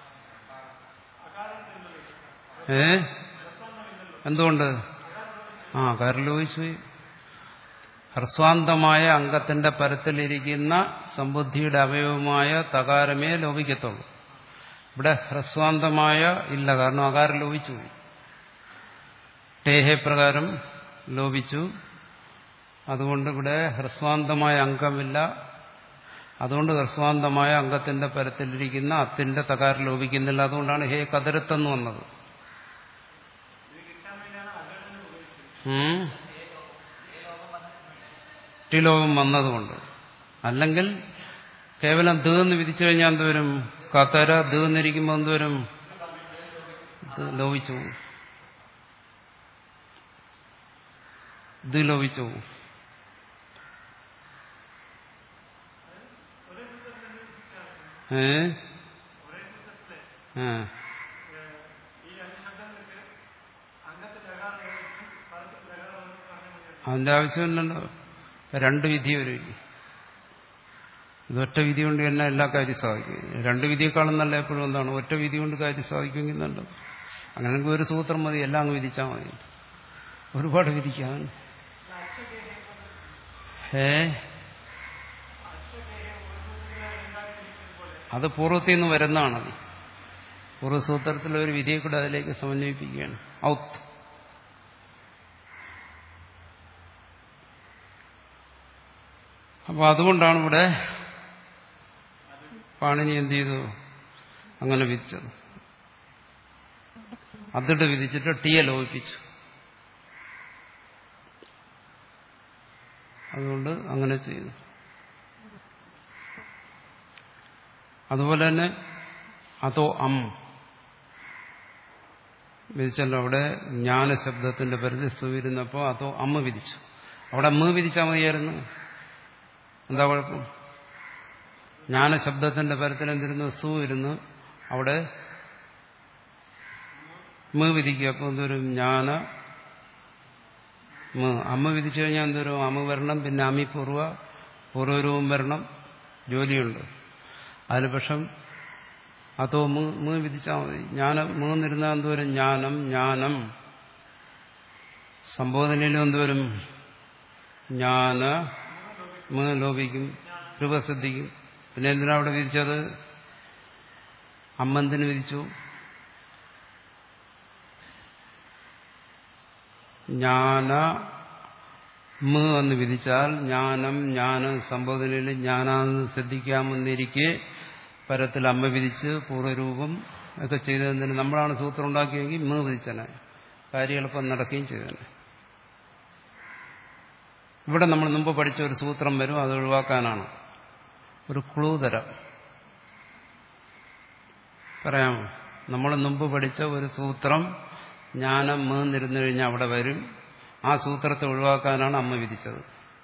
ഏ എന്തുകൊണ്ട് ആ അകാരം ലോപിച്ചു ഹ്രസ്വാന്തമായ അംഗത്തിന്റെ പരത്തിലിരിക്കുന്ന സമ്പുദ്ധിയുടെ അവയവമായ തകാരമേ ലോപിക്കത്തുള്ളൂ ഇവിടെ ഹ്രസ്വാന്തമായ ഇല്ല കാരണം അകാരം ലോപിച്ചു പോയി ടേഹെ പ്രകാരം ലോപിച്ചു അതുകൊണ്ട് ഇവിടെ ഹ്രസ്വാന്തമായ അംഗമില്ല അതുകൊണ്ട് ഹ്രസ്വാന്തമായ അംഗത്തിന്റെ പരത്തിലിരിക്കുന്ന അത്തിന്റെ തകാരം ലോപിക്കുന്നില്ല അതുകൊണ്ടാണ് ഹേ കതിരത്തെന്ന് വന്നത് ഉം. ടിലോകം വന്നതുകൊണ്ട് അല്ലെങ്കിൽ കേവലം ദീന്ന് വിധിച്ചു കഴിഞ്ഞാൽ എന്തുവരും കത്തര ദീന്നിരിക്കുമ്പോൾ എന്തുവരും ഇത് ലോപിച്ചു പോകും. ഇത് ലോപിച്ചു പോകും. ഏ ആ അതിന്റെ ആവശ്യമില്ലല്ലോ രണ്ട് വിധി വരും ഇതൊറ്റ വിധി കൊണ്ട് തന്നെ എല്ലാ കാര്യം സാധിക്കും രണ്ട് വിധിയെക്കാളും നല്ല എപ്പോഴും എന്താണ് ഒറ്റ വിധി കൊണ്ട് കാര്യം സാധിക്കുമെങ്കിൽ നല്ലത് അങ്ങനെയെങ്കിൽ ഒരു സൂത്രം മതി എല്ലാം അങ്ങ് വിധിച്ചാൽ മതി ഒരുപാട് വിധിക്കാൻ ഏ അത് പൂർവ്വത്തിൽ നിന്ന് വരുന്നതാണത് പൂർവ്വസൂത്രത്തിലെ ഒരു വിധിയെ കൂടെ അതിലേക്ക് സമന്വയിപ്പിക്കുകയാണ് ഔത്ത് അപ്പൊ അതുകൊണ്ടാണ് ഇവിടെ പാണിനി എന്ത് ചെയ്തു അങ്ങനെ വിധിച്ചത് അതിട്ട് വിധിച്ചിട്ട് ടീയെ ലോപിപ്പിച്ചു അതുകൊണ്ട് അങ്ങനെ ചെയ്തു അതുപോലെ തന്നെ അതോ അം വിധിച്ചല്ലോ അവിടെ ജ്ഞാനശബ്ദത്തിന്റെ പരിധി സുവിരുന്നപ്പോൾ അതോ അമ്മ വിധിച്ചു അവിടെ അമ്മ വിധിച്ചാൽ മതിയായിരുന്നു എന്താ കുഴപ്പം ജ്ഞാനശബ്ദത്തിന്റെ പരത്തിൽ എന്തിരുന്നു സു ഇരുന്ന് അവിടെ മ വിധിക്കുക അപ്പോൾ എന്തോരും ജ്ഞാന മ അമ്മ വിധിച്ചു കഴിഞ്ഞാൽ എന്തോരും അമ്മ വരണം പിന്നെ അമ്മി പൂർവ്വ പൂർവ്വരൂപം വരണം ജോലിയുണ്ട് അതിന് പക്ഷം അതോ മ് മ് വിധിച്ചാൽ മതി ജ്ഞാനം മൂന്നിരുന്നാൽ എന്തോരും ജ്ഞാനം ജ്ഞാനം സംബോധനയിലും എന്തോരും ജ്ഞാന മ് ലോപിക്കും രൂപസിദ്ധിക്കും പിന്നെ എന്തിനാ അവിടെ വിധിച്ചത് അമ്മന്തിന് വിധിച്ചു ജ്ഞാന മ് എന്ന് വിധിച്ചാൽ ജ്ഞാനം ജ്ഞാനം സംബോധനയിൽ ജ്ഞാനാന്ന് ശ്രദ്ധിക്കാമെന്നിരിക്കെ പരത്തിൽ അമ്മ വിധിച്ച് പൂർവ്വരൂപം ഒക്കെ ചെയ്തതിന് നമ്മളാണ് സൂത്രം ഉണ്ടാക്കിയെങ്കിൽ മ് വിധിച്ചനെ കാര്യം എളുപ്പം നടക്കുകയും ചെയ്തനെ ഇവിടെ നമ്മൾ മുമ്പ് പഠിച്ച ഒരു സൂത്രം വരും അത് ഒഴിവാക്കാനാണ് ഒരു ക്ലൂ തരാം പറയാമോ നമ്മൾ മുമ്പ് പഠിച്ച ഒരു സൂത്രം ജ്ഞാനം മേന്നിരുന്നു കഴിഞ്ഞാൽ അവിടെ വരും ആ സൂത്രത്തെ ഒഴിവാക്കാനാണ് അമ്മ വിധിച്ചത്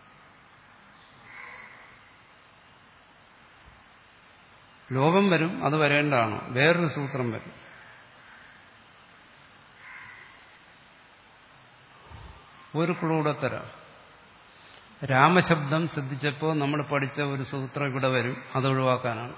ലോകം വരും അത് വരേണ്ടതാണ് വേറൊരു സൂത്രം വരും ഒരു ക്ലൂടെ തരാം രാമശബ്ദം ശ്രദ്ധിച്ചപ്പോൾ നമ്മൾ പഠിച്ച ഒരു സൂത്രം ഇവിടെ വരും അത് ഒഴിവാക്കാനാണ്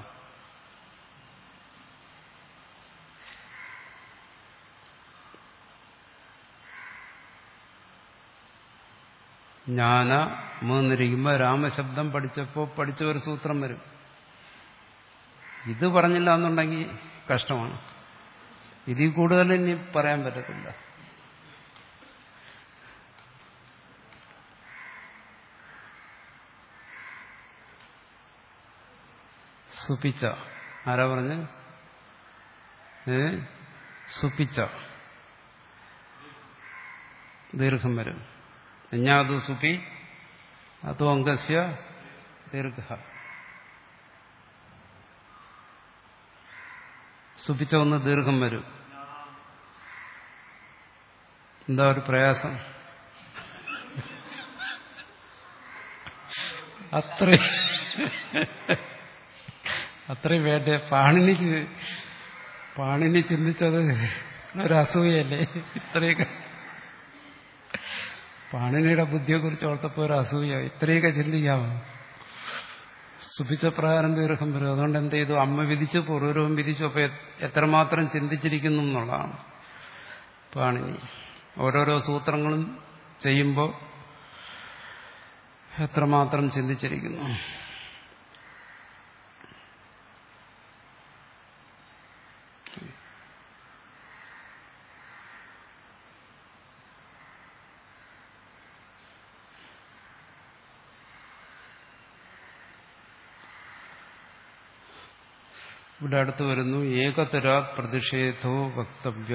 ജ്ഞാന മൂന്നിരിക്കുമ്പോൾ രാമശബ്ദം പഠിച്ചപ്പോൾ പഠിച്ച ഒരു സൂത്രം വരും ഇത് പറഞ്ഞില്ല എന്നുണ്ടെങ്കിൽ കഷ്ടമാണ് ഇതിൽ കൂടുതൽ ഇനി പറയാൻ പറ്റത്തില്ല സുപിച്ച ആരാ പറഞ്ഞ് ഏ സുപിച്ച ദീർഘം വരും എഞ്ഞാതു സുപി അതോ അംഗസ്യ ദീർഘ സുപിച്ച ഒന്ന് ദീർഘം വരും എന്താ ഒരു പ്രയാസം അത്ര അത്രയും വേണ്ടേ പാണിനിക്ക് പാണിനി ചിന്തിച്ചത് ഒരു അസൂയല്ലേ ഇത്രയൊക്കെ പാണിനിയുടെ ബുദ്ധിയെക്കുറിച്ച് ഓർത്തപ്പോൾ ഒരു അസൂയ ഇത്രയൊക്കെ ചിന്തിക്കാമോ സുഭിച്ച പ്രകാരം ദീർഘം വരും അതുകൊണ്ട് എന്ത് ചെയ്തു അമ്മ വിധിച്ചു പൂർവ്വരൂപം വിധിച്ചു അപ്പൊ എത്രമാത്രം ചിന്തിച്ചിരിക്കുന്നു എന്നുള്ളതാണ് പാണിനി ഓരോരോ സൂത്രങ്ങളും ചെയ്യുമ്പോൾ എത്രമാത്രം ചിന്തിച്ചിരിക്കുന്നു ഇവിടെ അടുത്ത് വരുന്നു ഏകതരാത് പ്രതിഷേധോ വക്തവ്യ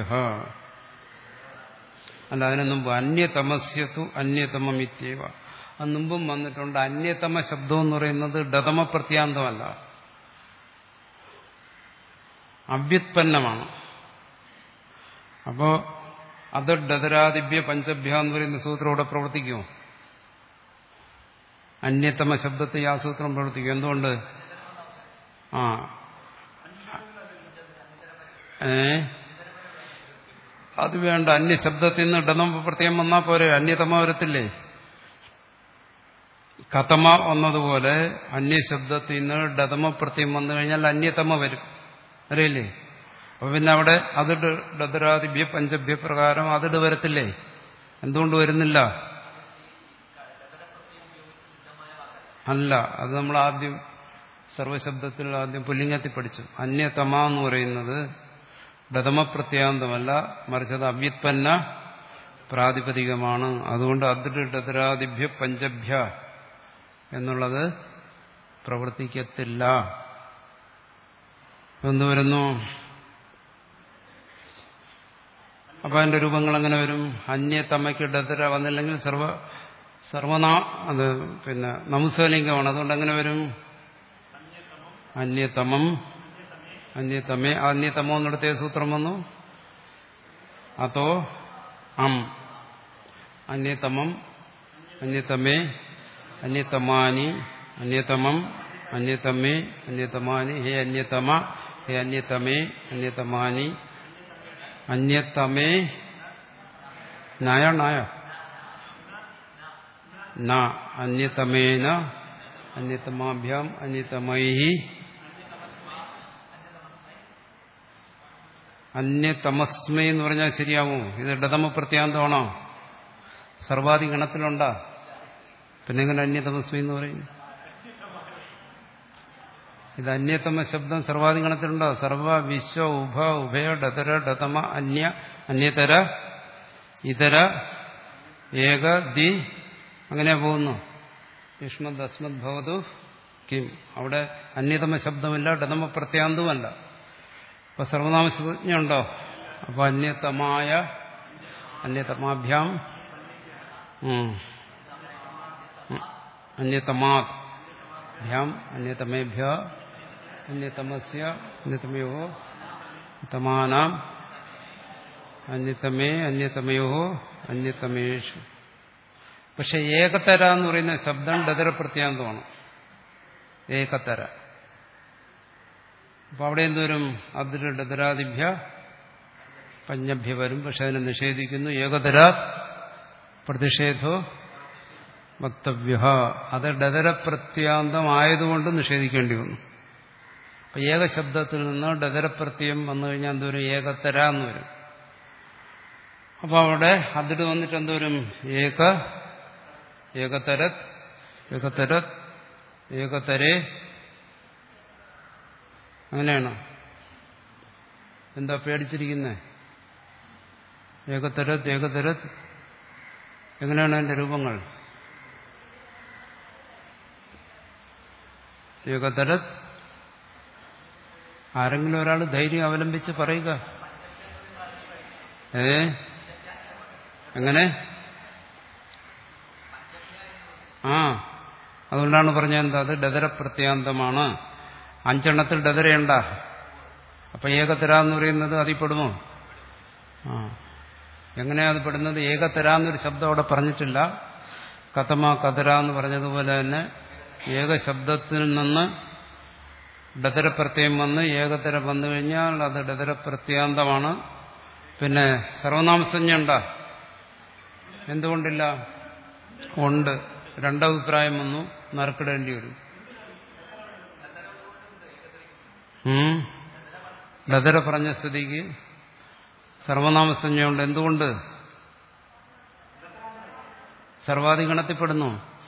അല്ല അതിനു മുമ്പ് അന്യതമസ്യത്തു അന്യതമമിത്യവ അത് മുമ്പും വന്നിട്ടുണ്ട് അന്യതമ ശബ്ദം എന്ന് പറയുന്നത് ഡതമ പ്രത്യാന്തമല്ല അവ്യുത്പന്നമാണ് അപ്പോ അത് ഡതരാദിഭ്യ പഞ്ചഭ്യ എന്ന് പറയുന്ന സൂത്രം ഇവിടെ പ്രവർത്തിക്കുമോ അന്യതമ ശബ്ദത്തെ ആ സൂത്രം പ്രവർത്തിക്കും എന്തുകൊണ്ട് ആ ഏ അത് വേണ്ട അന്യശബ്ദത്തിൽ നിന്ന് ഇടനം പ്രത്യേകം വന്നാൽ പോരെ അന്യതമ വരത്തില്ലേ കഥമ വന്നതുപോലെ അന്യശബ്ദത്തിൽ നിന്ന് ഡതമ പ്രത്യം വന്നു കഴിഞ്ഞാൽ അന്യതമ വരും അറിയില്ലേ അപ്പൊ പിന്നെ അവിടെ അത് ഡതരാദിഭ്യ പഞ്ചഭ്യ പ്രകാരം അതിട് വരത്തില്ലേ എന്തുകൊണ്ട് വരുന്നില്ല അല്ല അത് നമ്മൾ ആദ്യം സർവശബ്ദത്തിൽ ആദ്യം പുല്ലിംഗത്തിൽ പഠിച്ചു അന്യതമ എന്ന് പറയുന്നത് ഡതമപ്രത്യാന്തമല്ല മറിച്ചത് അവ്യുത്പന്ന പ്രാതിപതികമാണ് അതുകൊണ്ട് അതിർഡതരാദിഭ്യ പഞ്ചഭ്യ എന്നുള്ളത് പ്രവർത്തിക്കത്തില്ല എന്ത് വരുന്നു അപ്പൊ അതിന്റെ രൂപങ്ങൾ എങ്ങനെ വരും അന്യതമയ്ക്ക് ഡതര വന്നില്ലെങ്കിൽ സർവ സർവനാ അത് പിന്നെ നമുസലിംഗമാണ് അതുകൊണ്ട് എങ്ങനെ വരും അന്യതമം അന്യതമേ അന്യതമോ എന്നിടത്തെ സൂത്രം വന്നു അതോ അം അന്യതമം അന്യതമേ അന്യതമാനി അന്യതമം അന്യതമേ അന്യതമാനി ഹേ അന്യതമ ഹേ അന്യതമേ അന്യതമാനി അന്യതമേ നായ നായ ന അന്യതമേന അന്യതമാഭ്യാം അന്യതമൈ അന്യതമസ്മൈ എന്ന് പറഞ്ഞാൽ ശരിയാവോ ഇത് ഡതമ പ്രത്യാന്തമാണോ സർവാധി ഗണത്തിലുണ്ടാ പിന്നെ എങ്ങനെ അന്യതമസ്മി എന്ന് പറയും ഇത് അന്യതമ ശബ്ദം സർവാധി ഗണത്തിലുണ്ടോ സർവ വിശ്വ ഉഭ ഉഭയ ഡതര ഡതമ അന്യ അന്യതര ഇതര ഏക ദി അങ്ങനെ പോകുന്നു യുഷ്മദ് അസ്മദ് ഭവതു കിം അവിടെ അന്യതമ ശബ്ദമില്ല ഡതമ പ്രത്യാന്തവുമല്ല അപ്പൊ സർവനാമസജ്ഞ ഉണ്ടോ അപ്പൊ അന്യതമായ അന്യതമാഭ്യാം അന്യതമാത് ഭ്യാം അന്യതമേഭ്യ അന്യതമസ്യ അന്യതമയോ തമാനാം അന്യതമേ അന്യതമയോ അന്യതമേഷു പക്ഷെ ഏകതര എന്ന് പറയുന്ന ശബ്ദം ഡതര പ്രത്യാന്തമാണ് ഏകതര അപ്പൊ അവിടെ എന്തുവരും അതിര് ഡതരാദിഭ്യ പഞ്ഞഭ്യ വരും പക്ഷെ അതിനെ നിഷേധിക്കുന്നു ഏകതരാ പ്രതിഷേധോ വക്തവ്യ അത് ഡതര പ്രത്യാന്തമായതുകൊണ്ട് നിഷേധിക്കേണ്ടി വന്നു അപ്പൊ ഏകശബ്ദത്തിൽ നിന്ന് ഡതരപ്രത്യം വന്നു കഴിഞ്ഞാൽ എന്തോരും ഏകത്തര എന്ന് വരും അപ്പൊ അവിടെ അതിട്ട് വന്നിട്ട് എന്തോരും ഏക ഏകതരത് ഏകതരത് ഏകതരേ അങ്ങനെയാണോ എന്താ പേടിച്ചിരിക്കുന്നേ ഏകതരത് ഏകതരത് എങ്ങനെയാണ് അതിന്റെ രൂപങ്ങൾ ഏകതരത് ആരെങ്കിലും ഒരാൾ ധൈര്യം അവലംബിച്ച് പറയുക ഏ എങ്ങനെ ആ അതുകൊണ്ടാണ് പറഞ്ഞത് എന്താ അത് ഡതര പ്രത്യാന്തമാണ് അഞ്ചെണ്ണത്തിൽ ഡതരയുണ്ട അപ്പൊ ഏകത്തര എന്ന് പറയുന്നത് അതിൽ പെടുമോ ആ എങ്ങനെയാ അത് പെടുന്നത് ഏകത്തര എന്നൊരു ശബ്ദം അവിടെ പറഞ്ഞിട്ടില്ല കഥമ കതര എന്ന് പറഞ്ഞതുപോലെ തന്നെ ഏകശബ്ദത്തിൽ നിന്ന് ഡതരപ്രത്യയം വന്ന് ഏകതര വന്നു കഴിഞ്ഞാൽ അത് ഡതരപ്രത്യാന്തമാണ് പിന്നെ സർവനാമസഞ്ജ ഉണ്ടാ എന്തുകൊണ്ടില്ല ഉണ്ട് രണ്ടഭിപ്രായം വന്നു നറുക്കിടേണ്ടി വരും ഡതര പറഞ്ഞ സ്ഥിതിക്ക് സർവനാമസഞ്ജയുണ്ട് എന്തുകൊണ്ട് സർവാദി ഗണത്തിൽപ്പെടുന്നു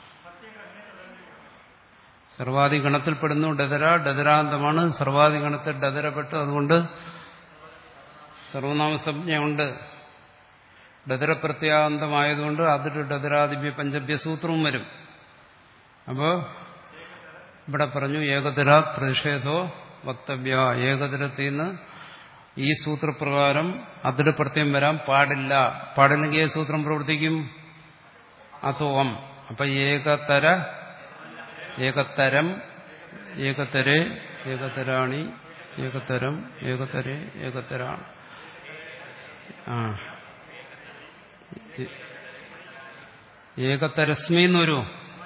സർവാദി ഗണത്തിൽപ്പെടുന്നു ഡദര ഡദരാന്തമാണ് സർവാദി ഗണത്തിൽ ഡദരപ്പെട്ടു അതുകൊണ്ട് സർവനാമസജ്ഞയുണ്ട് ഡദരപ്രത്യാന്തമായതുകൊണ്ട് അതിൽ ഡദരാദിഭ്യ പഞ്ചഭ്യ സൂത്രവും വരും അപ്പോ ഇവിടെ പറഞ്ഞു ഏകതര പ്രതിഷേധോ വക്തവ്യ ഏകതരത്തിൽ നിന്ന് ഈ സൂത്രപ്രകാരം അതിൽ പ്രത്യം വരാൻ പാടില്ല പാടില്ലെങ്കിൽ ഏത് സൂത്രം പ്രവർത്തിക്കും അതോം അപ്പൊ ഏകതര ഏകതരം ഏകതരെ ഏകതരാണി ഏകതരം ഏകതരെ ഏകതരാണ് ആ ഏകതരസ്മി എന്നൊരു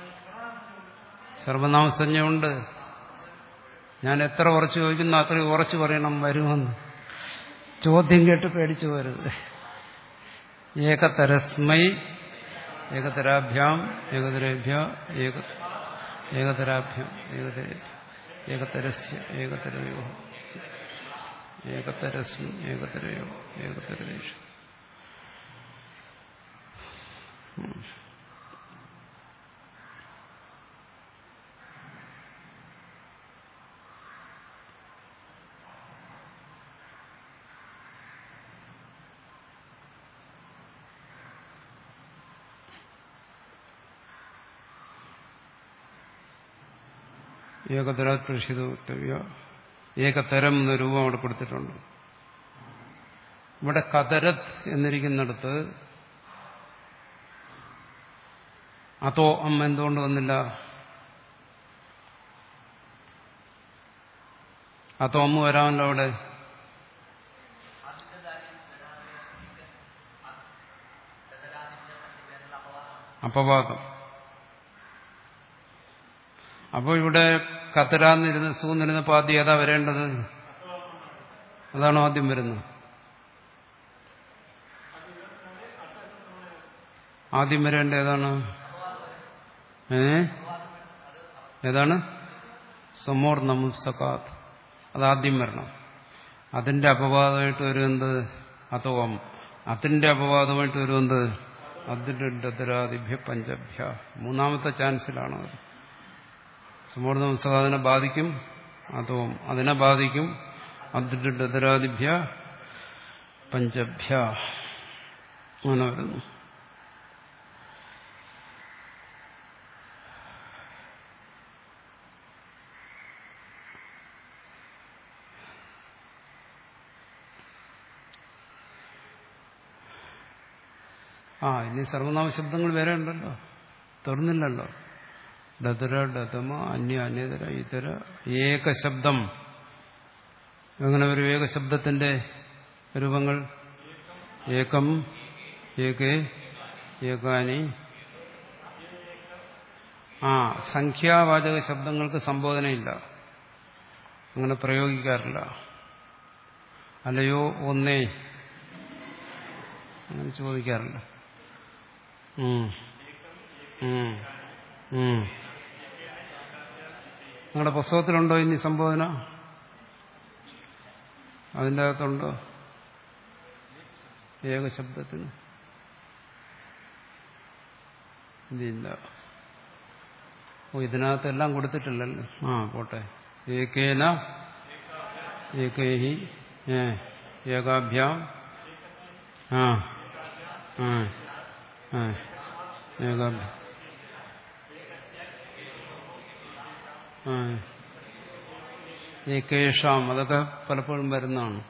സർവനാമസഞ്ജമുണ്ട് ഞാൻ എത്ര ഉറച്ചു ചോദിക്കുന്നു അത്രയും ഉറച്ചു പറയണം വരുമെന്ന് ചോദ്യം കേട്ട് പേടിച്ചു പോരുത് ഏകതരസ്മൈ ഏകതരാഭ്യാം ഏകതരേഭ്യ ഏക ഏകതരാഭ്യം ഏകതര ഏകതരസ്യ ഏകതരയോ ഏകതരസ്മി ഏകതരയോ ഏകതരേഷു ഏകതര പ്രഷിതവ്യ ഏകതരം എന്ന രൂപം അവിടെ കൊടുത്തിട്ടുണ്ട് ഇവിടെ കതരത് എന്നിരിക്കുന്നിടത്ത് അതോ അമ്മ എന്തുകൊണ്ട് വന്നില്ല അതോ അമ്മ വരാമല്ലോ അവിടെ അപവാദം അപ്പോൾ ഇവിടെ കത്തരാന്നിരുന്ന് സൂന്നിരുന്നപ്പോൾ ആദ്യം ഏതാ വരേണ്ടത് അതാണോ ആദ്യം വരുന്നത് ആദ്യം വരേണ്ട ഏതാണ് ഏ ഏതാണ് സമോർ നമുസക്കാത്ത് അതാദ്യം വരണം അതിന്റെ അപവാദമായിട്ട് വരുന്നത് അതോം അതിന്റെ അപവാദമായിട്ട് വരുന്നത് അതിന്റെ ഡതരാദിഭ്യ പഞ്ചഭ്യ മൂന്നാമത്തെ ചാൻസിലാണ് അത് സമൂർണ്ണ പുസ്തകം അതിനെ ബാധിക്കും അതോം അതിനെ ബാധിക്കും അതിന്റെ ഡതരാദിഭ്യ പഞ്ചഭ്യ അങ്ങനെ വരുന്നു ആ ഇനി സർവനാമ ശബ്ദങ്ങൾ വേറെ ഉണ്ടല്ലോ തുറന്നില്ലല്ലോ ഡതര ഡതമ അന്യ അന്യതര ഇതര ഏകശബ്ദം എങ്ങനെ ഒരു ഏകശബ്ദത്തിന്റെ രൂപങ്ങൾ ഏകം ഏകേ ഏകാനി ആ സംഖ്യാവാചക ശബ്ദങ്ങൾക്ക് സംബോധനയില്ല അങ്ങനെ പ്രയോഗിക്കാറില്ല അല്ലയോ ഒന്നേ അങ്ങനെ ചോദിക്കാറില്ല ഉം. ഉം. ഉം. നിങ്ങളുടെ പുസ്തകത്തിലുണ്ടോ ഇനി സംബോധന അതിൻ്റെ അകത്തുണ്ടോ ഏകശബ്ദത്തിന് ഇതില്ല ഓ ഇതിനകത്തെല്ലാം കൊടുത്തിട്ടില്ലല്ലോ ആ പോട്ടെ ഏകേന ഏകേഹി ഏ ഏകാഭ്യാം ആ ആ ആ ഏകാഭ്യാം ആ ഏകേഷാം അതൊക്കെ പലപ്പോഴും വരുന്നതാണ്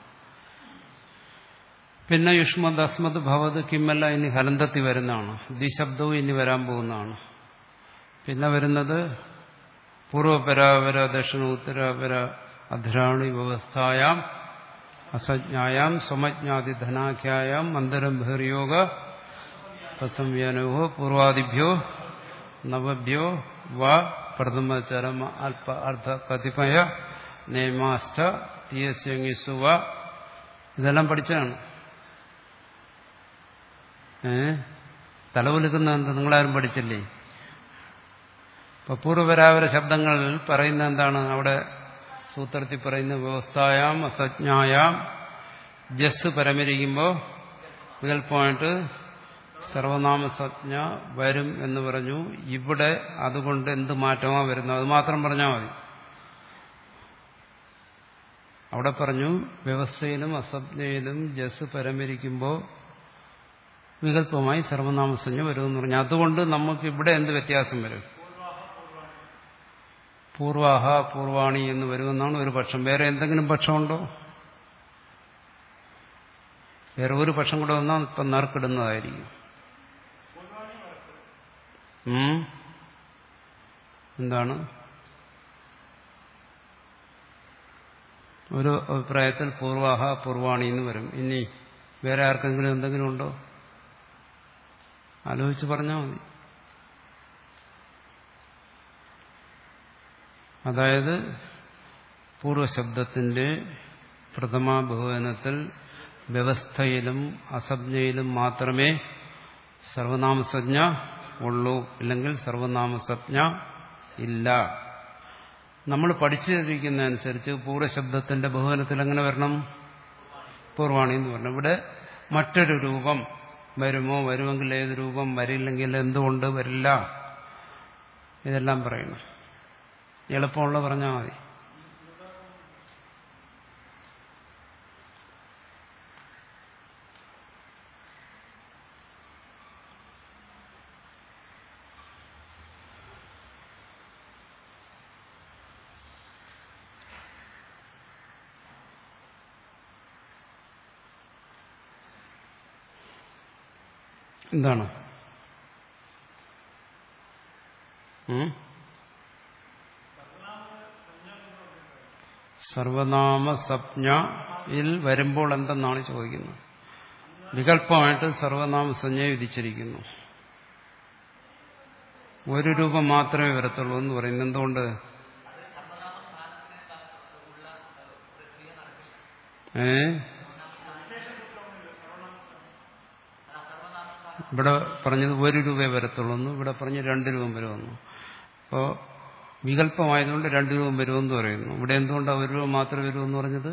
പിന്നെ യുഷ്മത് അസ്മത് ഭവത് കിമ്മല്ല ഇനി ഹലന്തത്തിൽ വരുന്നതാണ് ദ്വിശബ്ദവും ഇനി വരാൻ പോകുന്നതാണ് പിന്നെ വരുന്നത് പൂർവപരാപര ദക്ഷിണ ഉത്തരാപര അധ്രാണി വ്യവസ്ഥായാം അസജ്ഞായാം സ്വമജ്ഞാതി ധനാഖ്യായാം മന്ദരം ബഹിർയോഗ തത്സംവ്യാനോ പൂർവാദിഭ്യോ നവഭ്യോ വ പ്രഥമ ചരമ അല്പ അർദ്ധ കതിപയ നേമാസ്റ്റ തീയസ്യങ്ങിസു വ ഇതെല്ലാം പഠിച്ചതാണ് ഏ തലവലുക്കുന്ന എന്ത് നിങ്ങളാരും പഠിച്ചില്ലേ ഇപ്പൊ പൂർവപരാപര ശബ്ദങ്ങൾ പറയുന്ന എന്താണ് അവിടെ സൂത്രത്തിൽ പറയുന്ന വ്യവസ്ഥായാം അസജ്ഞായാം ജസ് പരമരിക്കുമ്പോൾ വികല്പമായിട്ട് സർവനാമസജ്ഞ വരും എന്ന് പറഞ്ഞു ഇവിടെ അതുകൊണ്ട് എന്ത് മാറ്റമാ വരുന്നത് അത് മാത്രം പറഞ്ഞാൽ മതി അവിടെ പറഞ്ഞു വ്യവസ്ഥയിലും അസജ്ഞയിലും ജസ് പരമരിക്കുമ്പോൾ വികല്പമായി സർവനാമസഞ്ജ വരുമെന്ന് പറഞ്ഞു അതുകൊണ്ട് നമുക്ക് ഇവിടെ എന്ത് വ്യത്യാസം വരും പൂർവാഹ പൂർവാണി എന്ന് വരുമെന്നാണ് ഒരു പക്ഷം വേറെ എന്തെങ്കിലും പക്ഷമുണ്ടോ വേറെ ഒരു പക്ഷം കൂടെ വന്നാൽ ഇപ്പം നറുക്കിടുന്നതായിരിക്കും ഉം? എന്താണ് ഒരു അഭിപ്രായത്തിൽ പൂർവാഹ പൂർവാണി എന്ന് വരും ഇനി വേറെ ആർക്കെങ്കിലും എന്തെങ്കിലും ഉണ്ടോ ആലോചിച്ച് പറഞ്ഞാൽ മതി അതായത് പൂർവശബ്ദത്തിന്റെ പ്രഥമ ബഹുവനത്തിൽ വ്യവസ്ഥയിലും അസജ്ഞയിലും മാത്രമേ സർവനാമസജ്ഞ ഉള്ളൂ ഇല്ലെങ്കിൽ സർവനാമസജ്ഞ ഇല്ല നമ്മൾ പഠിച്ചിരിക്കുന്നതനുസരിച്ച് പൂർവ്വശബ്ദത്തിന്റെ ബഹുവനത്തിൽ എങ്ങനെ വരണം പൂർവാണി എന്ന് പറഞ്ഞു ഇവിടെ മറ്റൊരു രൂപം വരുമോ വരുമെങ്കിൽ ഏത് രൂപം വരില്ലെങ്കിൽ എന്തുകൊണ്ട് വരില്ല ഇതെല്ലാം പറയണം എളുപ്പമുള്ള പറഞ്ഞാൽ മതി എന്താണ് ഉം? സർവനാമസജ്ഞയിൽ വരുമ്പോൾ എന്തെന്നാണ് ചോദിക്കുന്നത് വികല്പമായിട്ട് സർവനാമസഞ്ജയെ വിധിച്ചിരിക്കുന്നു ഒരു രൂപം മാത്രമേ വരത്തുള്ളൂ എന്ന് പറയുന്നത് എന്തുകൊണ്ട് ഏ ഇവിടെ പറഞ്ഞത് ഒരു രൂപയെ വരത്തുള്ളൂ എന്ന് ഇവിടെ പറഞ്ഞ് രണ്ട് രൂപം വരുമെന്നു അപ്പോൾ വികല്പമായതുകൊണ്ട് രണ്ട് രൂപം വരുമെന്ന് പറയുന്നു ഇവിടെ എന്തുകൊണ്ടാണ് ഒരു രൂപ മാത്രമേ വരുമെന്ന് പറഞ്ഞത്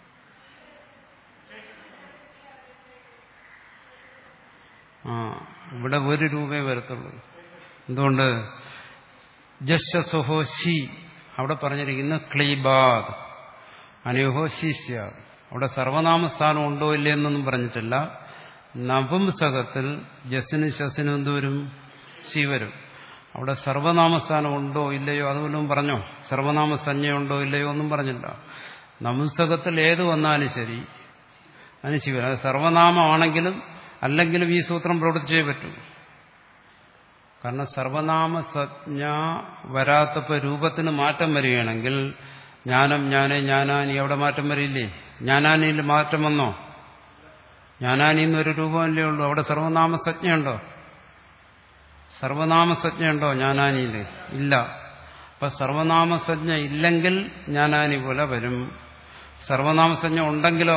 ആ ഇവിടെ ഒരു രൂപയെ വരത്തുള്ളൂ എന്തുകൊണ്ട് ജസ്സഹോ ശി അവിടെ പറഞ്ഞിരിക്കുന്ന ക്ലീബാദ് അനയോഹോ ശിഷ്യ അവിടെ സർവനാമസ്ഥാനം ഉണ്ടോ ഇല്ലേ എന്നൊന്നും പറഞ്ഞിട്ടില്ല നപുംസകത്തിൽ ജസ്സിനും ശസിനും എന്തുവരും ശി വരും അവിടെ സർവനാമസ്ഥാനം ഉണ്ടോ ഇല്ലയോ അതുപോലും പറഞ്ഞോ സർവനാമസഞ്ജയുണ്ടോ ഇല്ലയോ ഒന്നും പറഞ്ഞില്ല നപുംസകത്തിൽ ഏത് വന്നാലും ശരി അതിന് ശിവൻ അത് സർവനാമമാണെങ്കിലും അല്ലെങ്കിലും ഈ സൂത്രം പ്രവർത്തിച്ചേ പറ്റൂ കാരണം സർവനാമസജ്ഞ വരാത്തപ്പോൾ രൂപത്തിന് മാറ്റം വരികയാണെങ്കിൽ ജ്ഞാനം ഞാനേ ഞാനാനി അവിടെ മാറ്റം വരില്ലേ ജ്ഞാനാനിയിൽ മാറ്റം വന്നോ ജ്ഞാനാനി എന്നൊരു രൂപമല്ലേ ഉള്ളൂ അവിടെ സർവനാമസജ്ഞയുണ്ടോ സർവനാമസജ്ഞയുണ്ടോ ജ്ഞാനാനിയിൽ ഇല്ല അപ്പൊ സർവനാമസജ്ഞ ഇല്ലെങ്കിൽ ജ്ഞാനാനി പോലെ വരും സർവനാമസജ്ഞ ഉണ്ടെങ്കിലോ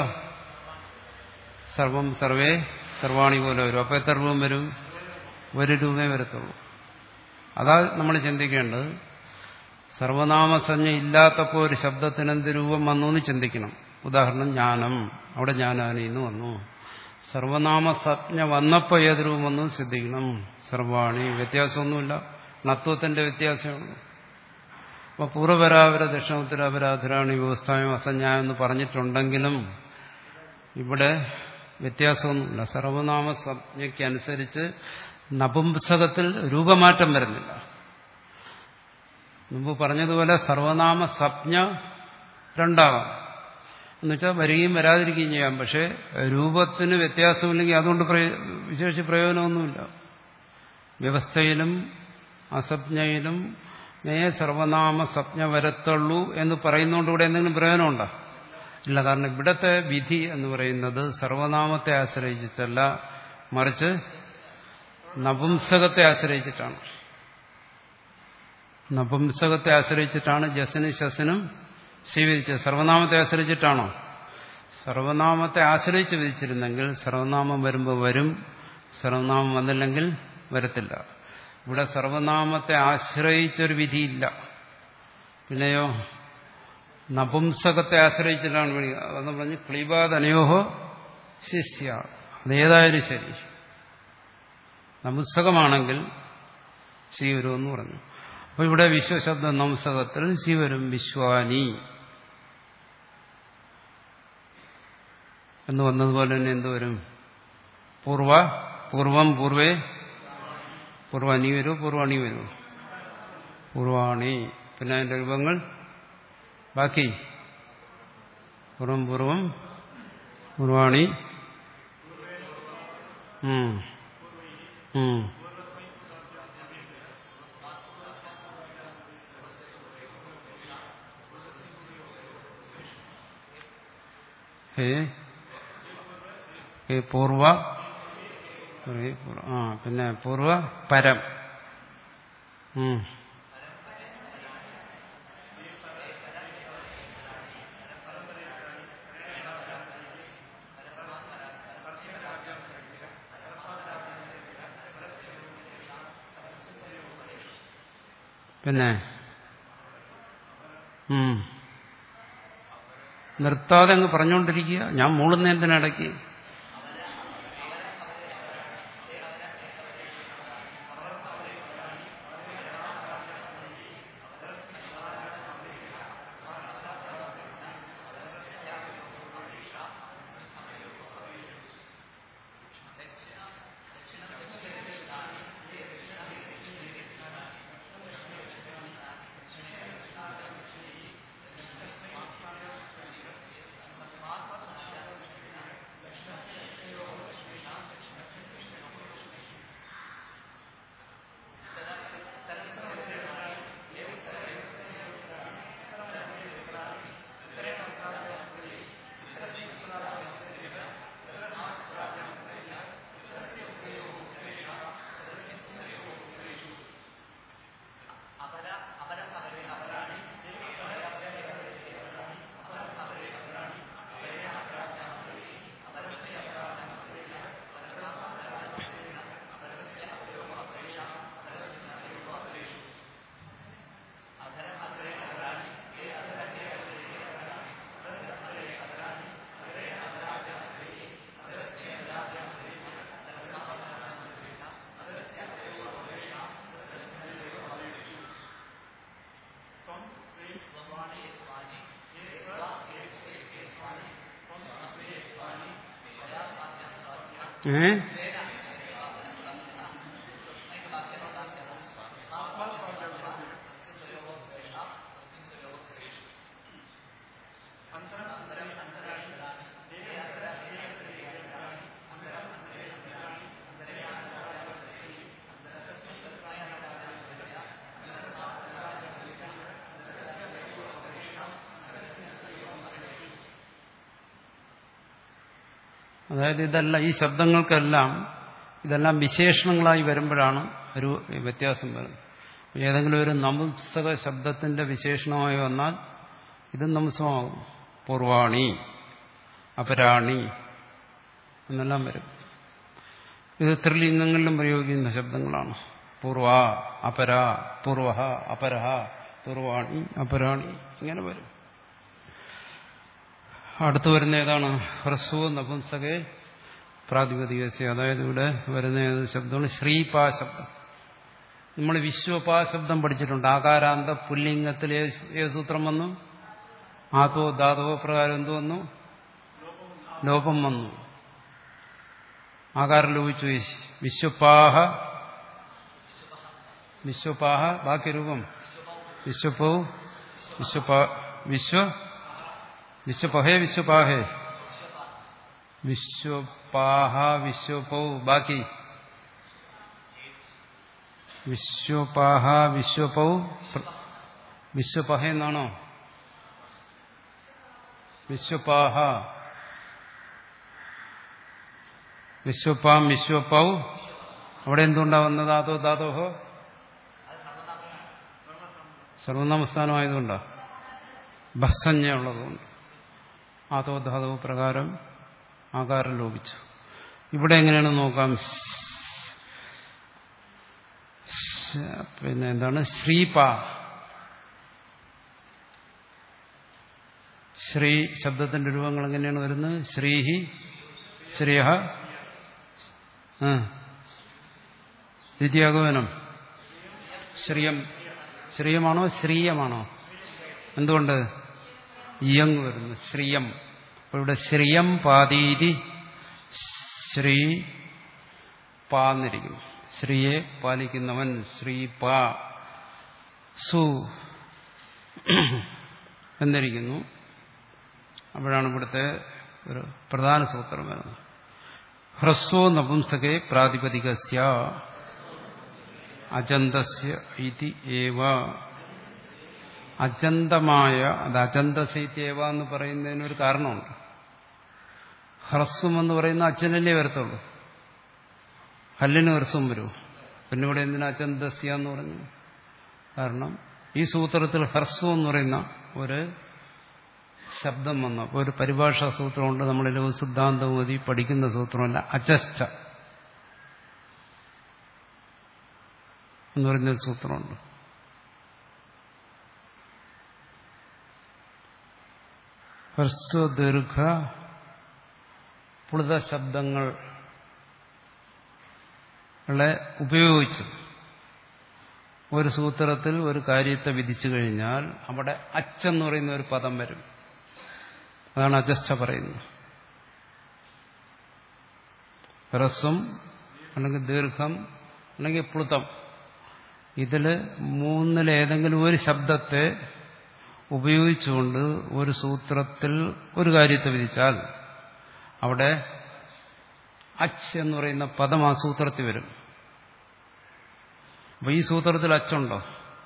സർവം സർവേ സർവാണി പോലെ വരും അപ്പൊ എത്ര രൂപം വരും ഒരു രൂപേ വരത്തുള്ളൂ അതാ നമ്മൾ ചിന്തിക്കേണ്ടത് സർവനാമസഞ്ജ ഇല്ലാത്തപ്പോൾ ഒരു ശബ്ദത്തിന് എന്ത് രൂപം വന്നു എന്ന് ചിന്തിക്കണം ഉദാഹരണം ജ്ഞാനം അവിടെ ജ്ഞാനാനിന്ന് വന്നു സർവനാമസജ്ഞ വന്നപ്പോൾ ഏത് രൂപം വന്നു ശ്രദ്ധിക്കണം സർവാണി വ്യത്യാസമൊന്നുമില്ല നത്വത്തിന്റെ വ്യത്യാസമാണ് അപ്പോൾ പൂർവപരാപര ദക്ഷിണോത്തരാപരാധരാണി വ്യവസ്ഥായം അസഞ്ജായം എന്ന് പറഞ്ഞിട്ടുണ്ടെങ്കിലും ഇവിടെ വ്യത്യാസമൊന്നുമില്ല സർവനാമ സംജ്ഞയ്ക്കനുസരിച്ച് നപുംസകത്തിൽ രൂപമാറ്റം വരുന്നില്ല മുമ്പ് പറഞ്ഞതുപോലെ സർവനാമ സംജ്ഞ രണ്ടാകാം എന്നുവെച്ചാൽ വരികയും വരാതിരിക്കുകയും ചെയ്യാം പക്ഷേ രൂപത്തിന് വ്യത്യാസമില്ലെങ്കിൽ അതുകൊണ്ട് വിശേഷിച്ച് പ്രയോജനമൊന്നുമില്ല വ്യവസ്ഥയിലും അസജ്ഞയിലും മേ സർവനാമ സംജ്ഞ വരത്തുള്ളൂ എന്ന് പറയുന്നതുകൊണ്ട് ഇവിടെ എന്തെങ്കിലും പ്രയോജനമുണ്ടോ ഇല്ല കാരണം ഇവിടത്തെ വിധി എന്ന് പറയുന്നത് സർവനാമത്തെ ആശ്രയിച്ചിട്ടല്ല മറിച്ച് നപുംസകത്തെ ആശ്രയിച്ചിട്ടാണ് നപുംസകത്തെ ആശ്രയിച്ചിട്ടാണ് ജസനും ശസനും സ്വീകരിച്ചത് സർവനാമത്തെ ആശ്രയിച്ചിട്ടാണോ സർവനാമത്തെ ആശ്രയിച്ച് വിധിച്ചിരുന്നെങ്കിൽ സർവനാമം വരുമ്പോൾ വരും സർവനാമം വന്നില്ലെങ്കിൽ വരത്തില്ല ഇവിടെ സർവനാമത്തെ ആശ്രയിച്ചൊരു വിധിയില്ല പിന്നെയോ നപുംസകത്തെ ആശ്രയിച്ചിട്ടാണ് വിളിക്കുക അതെന്ന് പറഞ്ഞ് ക്ലീബാദ് അനയോഹോ ശിഷ്യ അതേതായാലും ശരി നപുസ്തകമാണെങ്കിൽ സി വരുമെന്ന് പറഞ്ഞു അപ്പൊ ഇവിടെ വിശ്വശബ്ദം നപുസ്തകത്തിൽ സി വരും വിശ്വാനി എന്ന് വന്നതുപോലെ തന്നെ എന്ത് വരും പൂർവ പൂർവം പൂർവേ പൂർവാണി വരൂ പൂർവാണി വരൂ പൂർവാണി പിന്നെ അതിന്റെ രൂപങ്ങൾ ബാക്കി പൂർവം പൂർവം പൂർവാണി ഉം. ഉം. ഹേ ഹേ പൂർവ ഹേ പൂർവ ആ പിന്നെ പൂർവ പരം ഉം. പിന്നെ ഉം. നിർത്താതെ അങ്ങ് പറഞ്ഞുകൊണ്ടിരിക്കുക ഞാൻ മൂളുന്ന എന്തിനിടയ്ക്ക് ഏ അതായത് ഇതെല്ലാം ഈ ശബ്ദങ്ങൾക്കെല്ലാം ഇതെല്ലാം വിശേഷണങ്ങളായി വരുമ്പോഴാണ് ഒരു വ്യത്യാസം വരുന്നത് ഏതെങ്കിലും ഒരു നപുംസക ശബ്ദത്തിന്റെ വിശേഷണമായി വന്നാൽ ഇത് നംസമാകും പൂർവാണി അപരാണി എന്നെല്ലാം വരും ഇത് ത്രിലിംഗങ്ങളിലും പ്രയോഗിക്കുന്ന ശബ്ദങ്ങളാണ് പൂർവ അപര പൂർവ അപരഹ പൂർവാണി അപരാണി ഇങ്ങനെ വരും അടുത്തു വരുന്ന ഏതാണ് ഹ്രസ്വ നപുംസകെ പ്രാതിപതികസ്യ അതായത് ഇവിടെ വരുന്ന ഏത് ശബ്ദമാണ് ശ്രീപാ ശബ്ദം നമ്മൾ വിശ്വപാ ശബ്ദം പഠിച്ചിട്ടുണ്ട് ആകാരാന്ത പുല്ലിംഗത്തിൽ ഏത് സൂത്രം വന്നു ആതോ ധാതോ പ്രകാരം എന്തു വന്നു ലോപം വന്നു ആകാരം ലോപിച്ചു വിശ്വപാഹ വിശ്വപാഹ ബാക്കി രൂപം വിശ്വപോ വിശ്വപാ വിശ്വ വിശ്വപഹേ വിശ്വപാഹേ വിശ്വപാഹ വിശ്വപൗ ബാക്കി വിശ്വപാഹ വിശ്വപൗ വിശ്വപഹ എന്നാണോ വിശ്വപാഹ വിശ്വപാം വിശ്വപൗ അവിടെ എന്തുണ്ടാവുന്നത് ധാതോ ധാതോഹോ സർവനാമസ്ഥാനമായതുകൊണ്ടാ ഭസ്സഞ്ജ ഉള്ളതുകൊണ്ട് ആതോ ധാതോ പ്രകാരം ആകാരം ലോപിച്ചു ഇവിടെ എങ്ങനെയാണ് നോക്കാം പിന്നെ എന്താണ് ശ്രീപ ശ്രീ ശബ്ദത്തിന്റെ രൂപങ്ങൾ എങ്ങനെയാണ് വരുന്നത് ശ്രീഹി ശ്രീഹ ദ്വിതീയാഗമനം ശ്രീയം ശ്രീയമാണോ ശ്രീയമാണോ എന്തുകൊണ്ട് ഇയങ് വരുന്നു ശ്രീയം അപ്പോൾ ഇവിടെ ശ്രീയം പാതീതി ശ്രീ പാന്നിരിക്കുന്നു ശ്രീയെ പാലിക്കുന്നവൻ ശ്രീ പാ സു എന്നിരിക്കുന്നു അപ്പോഴാണ് ഇവിടുത്തെ ഒരു പ്രധാന സൂത്രം വരുന്നത് ഹ്രസ്വോ നപുംസകെ പ്രാതിപതികസ്യ അജന്തസ്യ ഇതി ഏവ അജന്തമായ അത് അജന്തസീത്യേവ എന്ന് പറയുന്നതിനൊരു കാരണമുണ്ട് ഹ്രസ്വം എന്ന് പറയുന്ന അച്ഛനല്ലേ വരത്തുള്ളൂ ഹല്ലിന് ഹ്രസ്വം വരുമോ പിന്നെ ഇവിടെ എന്തിനാ അജന്തസ്യ എന്ന് പറഞ്ഞു കാരണം ഈ സൂത്രത്തിൽ ഹ്രസ്വം എന്ന് പറയുന്ന ഒരു ശബ്ദം വന്നു അപ്പോൾ ഒരു പരിഭാഷാ സൂത്രമുണ്ട് നമ്മൾ ലഘു സിദ്ധാന്തമതി പഠിക്കുന്ന സൂത്രമല്ല അജസ്റ്റ എന്ന് പറയുന്നൊരു സൂത്രമുണ്ട് ഹ്രസ്വ ദീർഘ പുളിത ശബ്ദങ്ങളെ ഉപയോഗിച്ച് ഒരു സൂത്രത്തിൽ ഒരു കാര്യത്തെ വിധിച്ചു കഴിഞ്ഞാൽ അവിടെ അച്ചെന്ന് പറയുന്ന ഒരു പദം വരും അതാണ് അജസ്റ്റ പറയുന്നത് ഹ്രസ്വം അല്ലെങ്കിൽ ദീർഘം അല്ലെങ്കിൽ പ്ലുതം ഇതിൽ മൂന്നിലേതെങ്കിലും ഒരു ശബ്ദത്തെ ഉപയോഗിച്ചുകൊണ്ട് ഒരു സൂത്രത്തിൽ ഒരു കാര്യത്തെ വിധിച്ചാൽ അവിടെ അച്ച് എന്ന് പറയുന്ന പദം ആ സൂത്രത്തിൽ വരും അപ്പൊ ഈ സൂത്രത്തിൽ അച്ചുണ്ടോ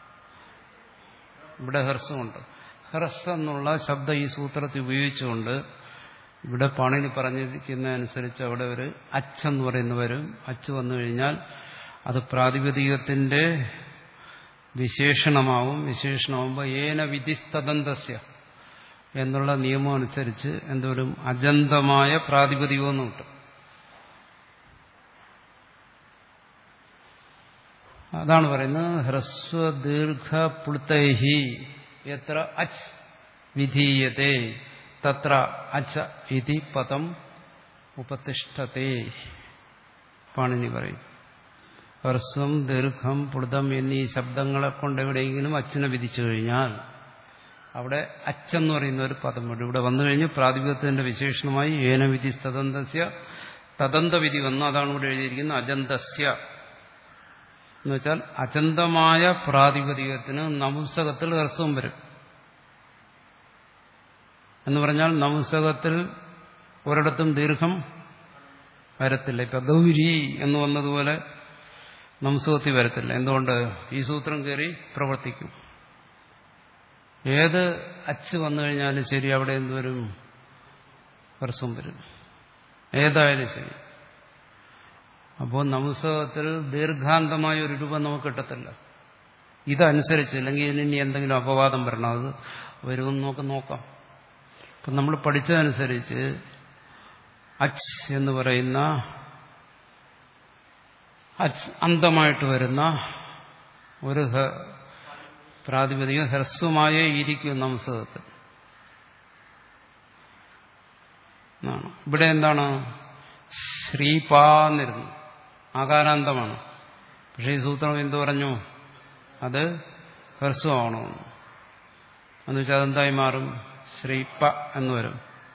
ഇവിടെ ഹ്രസ്വമുണ്ട് ഹ്രസ് എന്നുള്ള ശബ്ദം ഈ സൂത്രത്തിൽ ഉപയോഗിച്ചുകൊണ്ട് ഇവിടെ പാണിനി പറഞ്ഞിരിക്കുന്നതനുസരിച്ച് അവിടെ ഒരു അച്ചെന്ന് പറയുന്ന വരും അച്ച് വന്നു കഴിഞ്ഞാൽ അത് പ്രാതിപതികത്തിന്റെ വിശേഷണമാവും വിശേഷണമാകുമ്പോൾ ഏന വിധിസ്തദന്തസ്യ എന്നുള്ള നിയമം അനുസരിച്ച് എന്തോരും അജന്തമായ പ്രാതിപതികമെന്ന് കിട്ടും അതാണ് പറയുന്നത് ഹ്രസ്വ ദീർഘ പുളുത്തൈഹി എത്ര അച്ച് വിധീയത്തെ തത്ര അച്ച ഇതി പദം ഉപതിഷ്ഠത്തെ പാണിനി പറയും ഹ്രസ്വം ദീർഘം പുളുതം എന്നീ ശബ്ദങ്ങളെ കൊണ്ട് എവിടെയെങ്കിലും അച്ഛനെ വിധിച്ചു കഴിഞ്ഞാൽ അവിടെ അച്ചെന്ന് പറയുന്ന ഒരു പദം വരും ഇവിടെ വന്നു കഴിഞ്ഞ് പ്രാതിപത്യത്തിന്റെ വിശേഷണമായി ഏനവിധി തദന്തസ്യ തദന്തവിധി വന്നു അതാണ് ഇവിടെ എഴുതിയിരിക്കുന്നത് അജന്തസ്യ എന്ന് വെച്ചാൽ അചന്തമായ പ്രാതിപതികത്തിന് നപുസ്തകത്തിൽ ഹ്രസ്വം വരും എന്ന് പറഞ്ഞാൽ നപുസ്തകത്തിൽ ഒരിടത്തും ദീർഘം വരത്തില്ല ഇപ്പൊ ഗൗരി എന്ന് വന്നതുപോലെ നംസുഖത്തിൽ വരത്തില്ല എന്തുകൊണ്ട് ഈ സൂത്രം കയറി പ്രവർത്തിക്കും ഏത് അച്ച് വന്നു കഴിഞ്ഞാലും ശരി അവിടെ എന്തുവരും ഹ്രസ്വം വരും ഏതായാലും ശരി അപ്പോൾ നമസ്തകത്തിൽ ദീർഘാന്തമായ ഒരു രൂപം നമുക്ക് കിട്ടത്തില്ല ഇതനുസരിച്ച് അല്ലെങ്കിൽ ഇതിന് ഇനി എന്തെങ്കിലും അപവാദം വരണം അത് വരുമെന്ന് നമുക്ക് നോക്കാം അപ്പം നമ്മൾ പഠിച്ചതനുസരിച്ച് അച്ച് എന്ന് പറയുന്ന അച്ച് അന്തമായിട്ട് വരുന്ന ഒരു പ്രാതിപതികം ഹ്രസ്വമായേ ഇരിക്കും നമസ്തകത്തിൽ ഇവിടെ എന്താണ് ശ്രീപാന്നിരുന്നു ആകാരാന്തമാണ് പക്ഷേ ഈ സൂത്രം എന്തു പറഞ്ഞു അത് ഹ്രസ്വമാണോ എന്ന് വെച്ചാൽ അതെന്തായി മാറും ശ്രീപ്പ എന്ന് വരും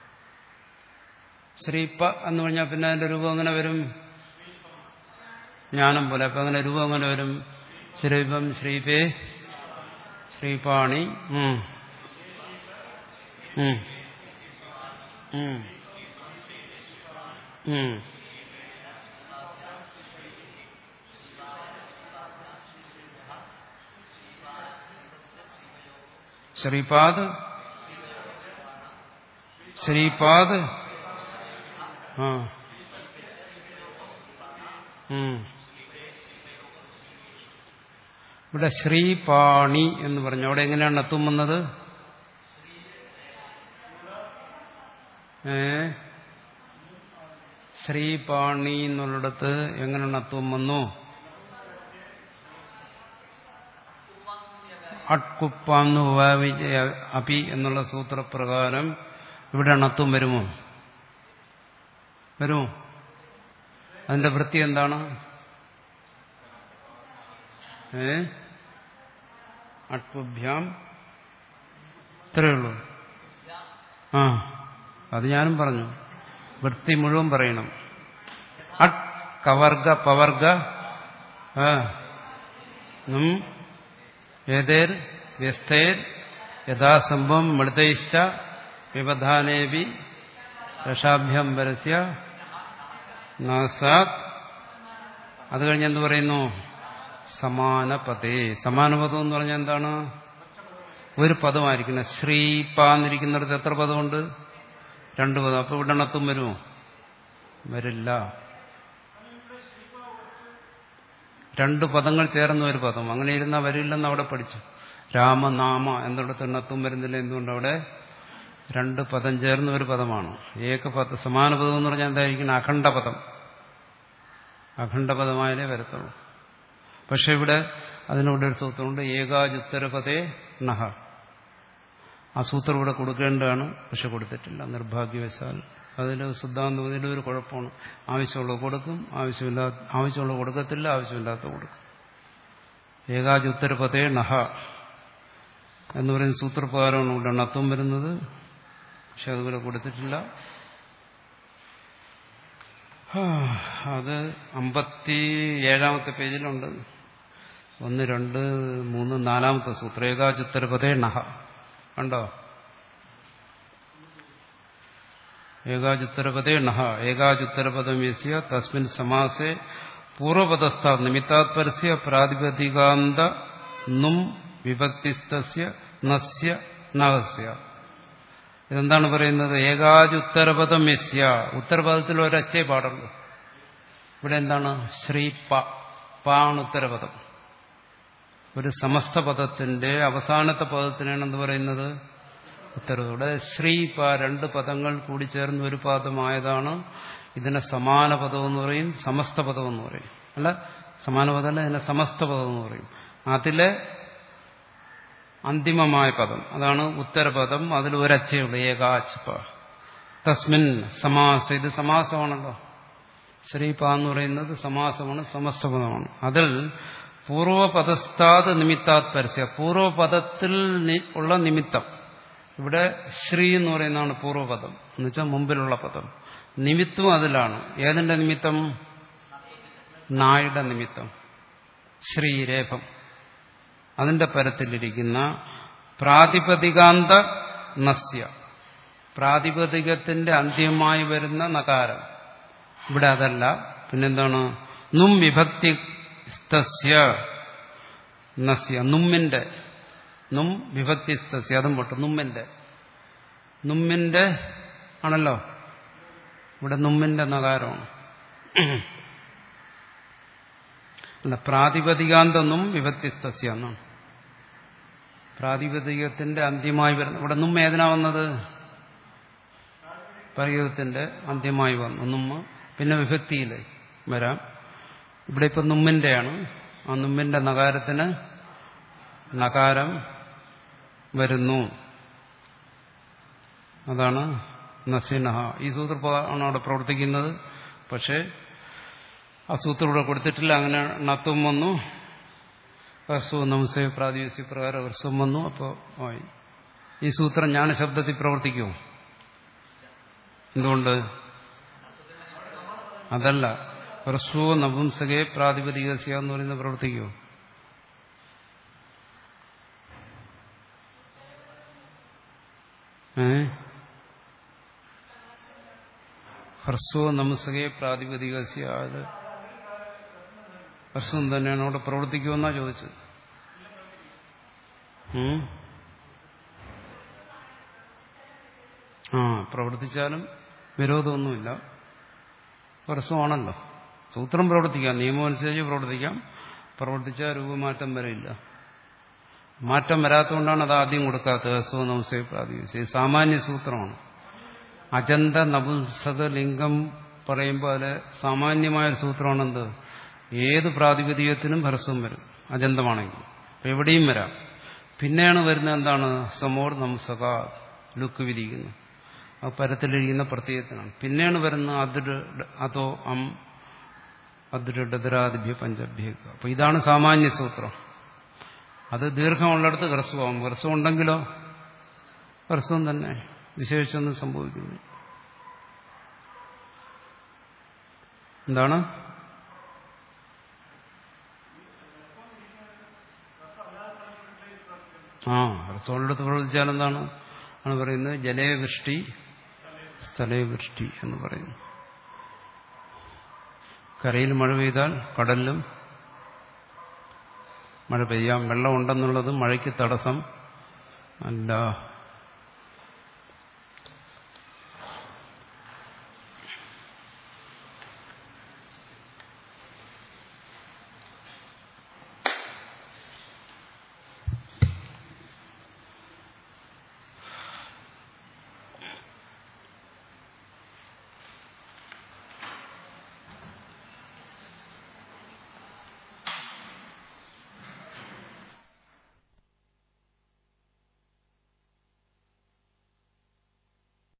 ശ്രീപ്പ എന്ന് പറഞ്ഞാൽ പിന്നെ അതിന്റെ രൂപം എങ്ങനെ വരും ജ്ഞാനം പോലെ അപ്പൊ അങ്ങനെ രൂപം എങ്ങനെ വരും ശ്രീപം ശ്രീപേ ശ്രീപാണി ഉം ഉം ഉം ഉം ശ്രീപാദ് ശ്രീപാദ് ആ ഇവിടെ ശ്രീപാണി എന്ന് പറഞ്ഞു അവിടെ എങ്ങനെയാണ് അത്തും വന്നത് ഏ ശ്രീപാണി എന്നുള്ളിടത്ത് എങ്ങനെയാണ് അത്വം വന്നു അട്കുപ്പാന്ന് ഉപാവിജയ അപി എന്നുള്ള സൂത്രപ്രകാരം ഇവിടെ അണത്വം വരുമോ വരുമോ അതിന്റെ വൃത്തി എന്താണ് ഏ അട്പുഭ്യാം ഇത്രയേ ഉള്ളൂ ആ അത് ഞാനും പറഞ്ഞു വൃത്തി മുഴുവൻ പറയണം അട് കവർഗ പവർഗ ആ നും ഏതേർ വ്യസ്തേർ യഥാസംഭവം മൃതയിഷ്ട വിവധാനേവി രഷാഭ്യം പരസ്യ നാസാത് അത് കഴിഞ്ഞ് എന്ത് പറയുന്നു സമാനപദേ സമാനപദം എന്ന് പറഞ്ഞാൽ എന്താണ് ഒരു പദമായിരിക്കണം ശ്രീ പാന്നിരിക്കുന്നിടത്ത് എത്ര പദമുണ്ട് രണ്ട് പദം അപ്പൊ ഇവിടെ എണ്ണത്തും വരുമോ വരില്ല രണ്ട് പദങ്ങൾ ചേർന്ന ഒരു പദം അങ്ങനെ ഇരുന്നാൽ വരില്ലെന്ന് അവിടെ പഠിച്ചു രാമനാമ എന്നിടത്ത് എണ്ണത്തും വരുന്നില്ല എന്തുകൊണ്ട് അവിടെ രണ്ട് പദം ചേർന്ന ഒരു പദമാണ് ഏകപദം സമാന പദം എന്ന് പറഞ്ഞാൽ എന്തായിരിക്കണം അഖണ്ഡപദം അഖണ്ഡപദമായാലേ വരത്തുള്ളൂ പക്ഷെ ഇവിടെ അതിനോട് ഒരു സൂത്രമുണ്ട് ഏകാജുത്തരപദേ നഹ ആ സൂത്രം ഇവിടെ കൊടുക്കേണ്ടതാണ് പക്ഷെ കൊടുത്തിട്ടില്ല നിർഭാഗ്യവശാൽ അതിൽ സിദ്ധാന്തത്തിൽ ഒരു കുഴപ്പമാണ് ആവശ്യമുള്ളത് കൊടുക്കും ആവശ്യമില്ലാ ആവശ്യമുള്ളത് കൊടുക്കത്തില്ല ആവശ്യമില്ലാത്ത കൊടുക്കും ഏകാജുത്തരപദേ നഹ എന്ന് പറയുന്ന സൂത്രപ്രകാരമാണ് ഇവിടെ എണ്ണത്വം വരുന്നത് പക്ഷെ അതുപോലെ കൊടുത്തിട്ടില്ല അത് അമ്പത്തി ഏഴാമത്തെ പേജിലുണ്ട് ഒന്ന് രണ്ട് മൂന്ന് നാലാമത്തെ സൂത്രം ഏകാചുത്തരപദേ നഹ കണ്ടോ ഏകാചുത്തരപദേ നഹ ഏകാചുത്തരപദം യസ്യ തസ്മിൻ സമാസേ പൂർവപദസ്ഥാ നിമിത്താത് പരസ്യ പ്രാതിപതികാന്ത നും വിഭക്തിസ്തസ്യ നസ്യ നഹസ്യ ഇതെന്താണ് പറയുന്നത് ഏകാജുത്തരപദം യസ്യ ഉത്തരപദത്തിൽ ഒരച്ചേ പാടുള്ളൂ ഇവിടെ എന്താണ് ശ്രീ പ പാണ് ഉത്തരപദം ഒരു സമസ്ത പദത്തിന്റെ അവസാനത്തെ പദത്തിനാണ് എന്ത് പറയുന്നത് ഉത്തരവ് ഇവിടെ ശ്രീ പ രണ്ട് പദങ്ങൾ കൂടി ചേർന്ന് ഒരു പദമായതാണ് ഇതിനെ സമാന പദം എന്ന് പറയും സമസ്ത പദം എന്ന് പറയും അല്ല സമാന പദമല്ല ഇതിനെ സമസ്ത പദം എന്ന് പറയും അതിലെ അന്തിമമായ പദം അതാണ് ഉത്തരപദം അതിൽ ഒരച്ചയുള്ളൂ ഏകാച്പ തസ്മിൻ സമാസ ഇത് സമാസമാണല്ലോ ശ്രീപ എന്ന് പറയുന്നത് സമാസമാണ് സമസ്തപദമാണ് അതിൽ പൂർവപദസ്ഥാത് നിമിത്താത് പരസ്യ പൂർവപദത്തിൽ ഉള്ള നിമിത്തം ഇവിടെ ശ്രീ എന്ന് പറയുന്നതാണ് പൂർവപദം എന്ന് വെച്ചാൽ മുമ്പിലുള്ള പദം നിമിത്തം അതിലാണ് ഏതിന്റെ നിമിത്തം നായുടെ നിമിത്തം ശ്രീരേഖം അതിന്റെ പരത്തിലിരിക്കുന്ന പ്രാതിപതികാന്ത നസ്യ പ്രാതിപതികത്തിന്റെ അന്ത്യമായി വരുന്ന നകാരം ഇവിടെ അതല്ല പിന്നെന്താണ് നും വിഭക്തി നസ്യ നുമ്മിന്റെ നും വിഭക്തി അതും പൊട്ടു നുമ്മിന്റെ നുമ്മിന്റെ ആണല്ലോ ഇവിടെ നുമ്മിന്റെ നകാരമാണ് അല്ല പ്രാതിപതികാന്തൊന്നും വിഭക്തിസ്തസ്യ എന്നാണ് പ്രാതിപതികത്തിന്റെ അന്ത്യമായി വരുന്ന ഇവിടെ നുമ്മ ഏതിനാ വന്നത് പരിഗതത്തിന്റെ അന്ത്യമായി വന്നു നുമ്മ പിന്നെ വിഭക്തിയിൽ വരാം ഇവിടെ ഇപ്പൊ നുമ്മിന്റെയാണ് ആ നുമ്മിന്റെ നകാരത്തിന് നകാരം വരുന്നു അതാണ് നസീനഹ ഈ സൂത്രമാണ് അവിടെ പ്രവർത്തിക്കുന്നത് പക്ഷേ ആ സൂത്രം ഇവിടെ കൊടുത്തിട്ടില്ല അങ്ങനെ നത്വം വന്നു ഹ്രസ്വം നമസേ പ്രാതിവേശി പ്രകാരം ഹ്രസ്വം വന്നു അപ്പോൾ ആയി ഈ സൂത്രം ജ്ഞാനശബ്ദത്തിൽ പ്രവർത്തിക്കുമോ എന്തുകൊണ്ട് അതല്ല ഹ്രസ്വ നപുംസകെ പ്രാതിപതികസ്യ എന്ന് പറയുന്നത് പ്രവർത്തിക്കുമോ ഏ ഹ്രസ്വ നമസ്സകെ പ്രാതിപതികസ്യ അത് ഹ്രസ്വം തന്നെയാണ് അവിടെ പ്രവർത്തിക്കുമെന്നാ ചോദിച്ചത് ആ പ്രവർത്തിച്ചാലും വിരോധമൊന്നുമില്ല ഹ്രസ്വമാണല്ലോ സൂത്രം പ്രവർത്തിക്കാം നിയമം അനുസരിച്ച് പ്രവർത്തിക്കാം പ്രവർത്തിച്ചാൽ രൂപമാറ്റം വരെയില്ല മാറ്റം വരാത്തതുകൊണ്ടാണ് അത് ആദ്യം കൊടുക്കാത്തത് ഹ്രസ്വ നമസ്സേ പ്രാതിപതിക സാമാന്യ സൂത്രമാണ് അജന്ത നപുംസക ലിംഗം പറയുമ്പോൾ അതിലെ സാമാന്യമായ ഒരു സൂത്രമാണെന്ത് ഏത് പ്രാതിപതികത്തിനും ഹ്രസ്വം വരും അജന്തമാണെങ്കിൽ അപ്പൊ എവിടെയും വരാം പിന്നെയാണ് വരുന്നത് എന്താണ് സമോർ നംസക ലുക്ക് വിരിക്കുന്നു ആ പരത്തിലിരിക്കുന്ന പ്രത്യയത്തിനാണ് പിന്നെയാണ് വരുന്നത് അതിർ അതോ അം അതിരഡതരാദിഭ്യ പഞ്ചഭ്യ അപ്പൊ ഇതാണ് സാമാന്യ സൂത്രം അത് ദീർഘമുള്ളിടത്ത് ഹ്രസ്വമാകും ഹ്രസ്വം ഉണ്ടെങ്കിലോ ഹ്രസ്വം തന്നെ വിശേഷിച്ചൊന്നും സംഭവിക്കുന്നു എന്താണ് ആ ഹ്രസ്വമുള്ളിടത്ത് പ്രവർത്തിച്ചാൽ എന്താണ് ആണ് പറയുന്നത് ജലയവൃഷ്ടി സ്ഥലയവൃഷ്ടി എന്ന് പറയുന്നു കരയിൽ മഴ പെയ്താൽ കടലിലും മഴ പെയ്യാം വെള്ളം ഉണ്ടെന്നുള്ളത് മഴയ്ക്ക് തടസ്സം അല്ല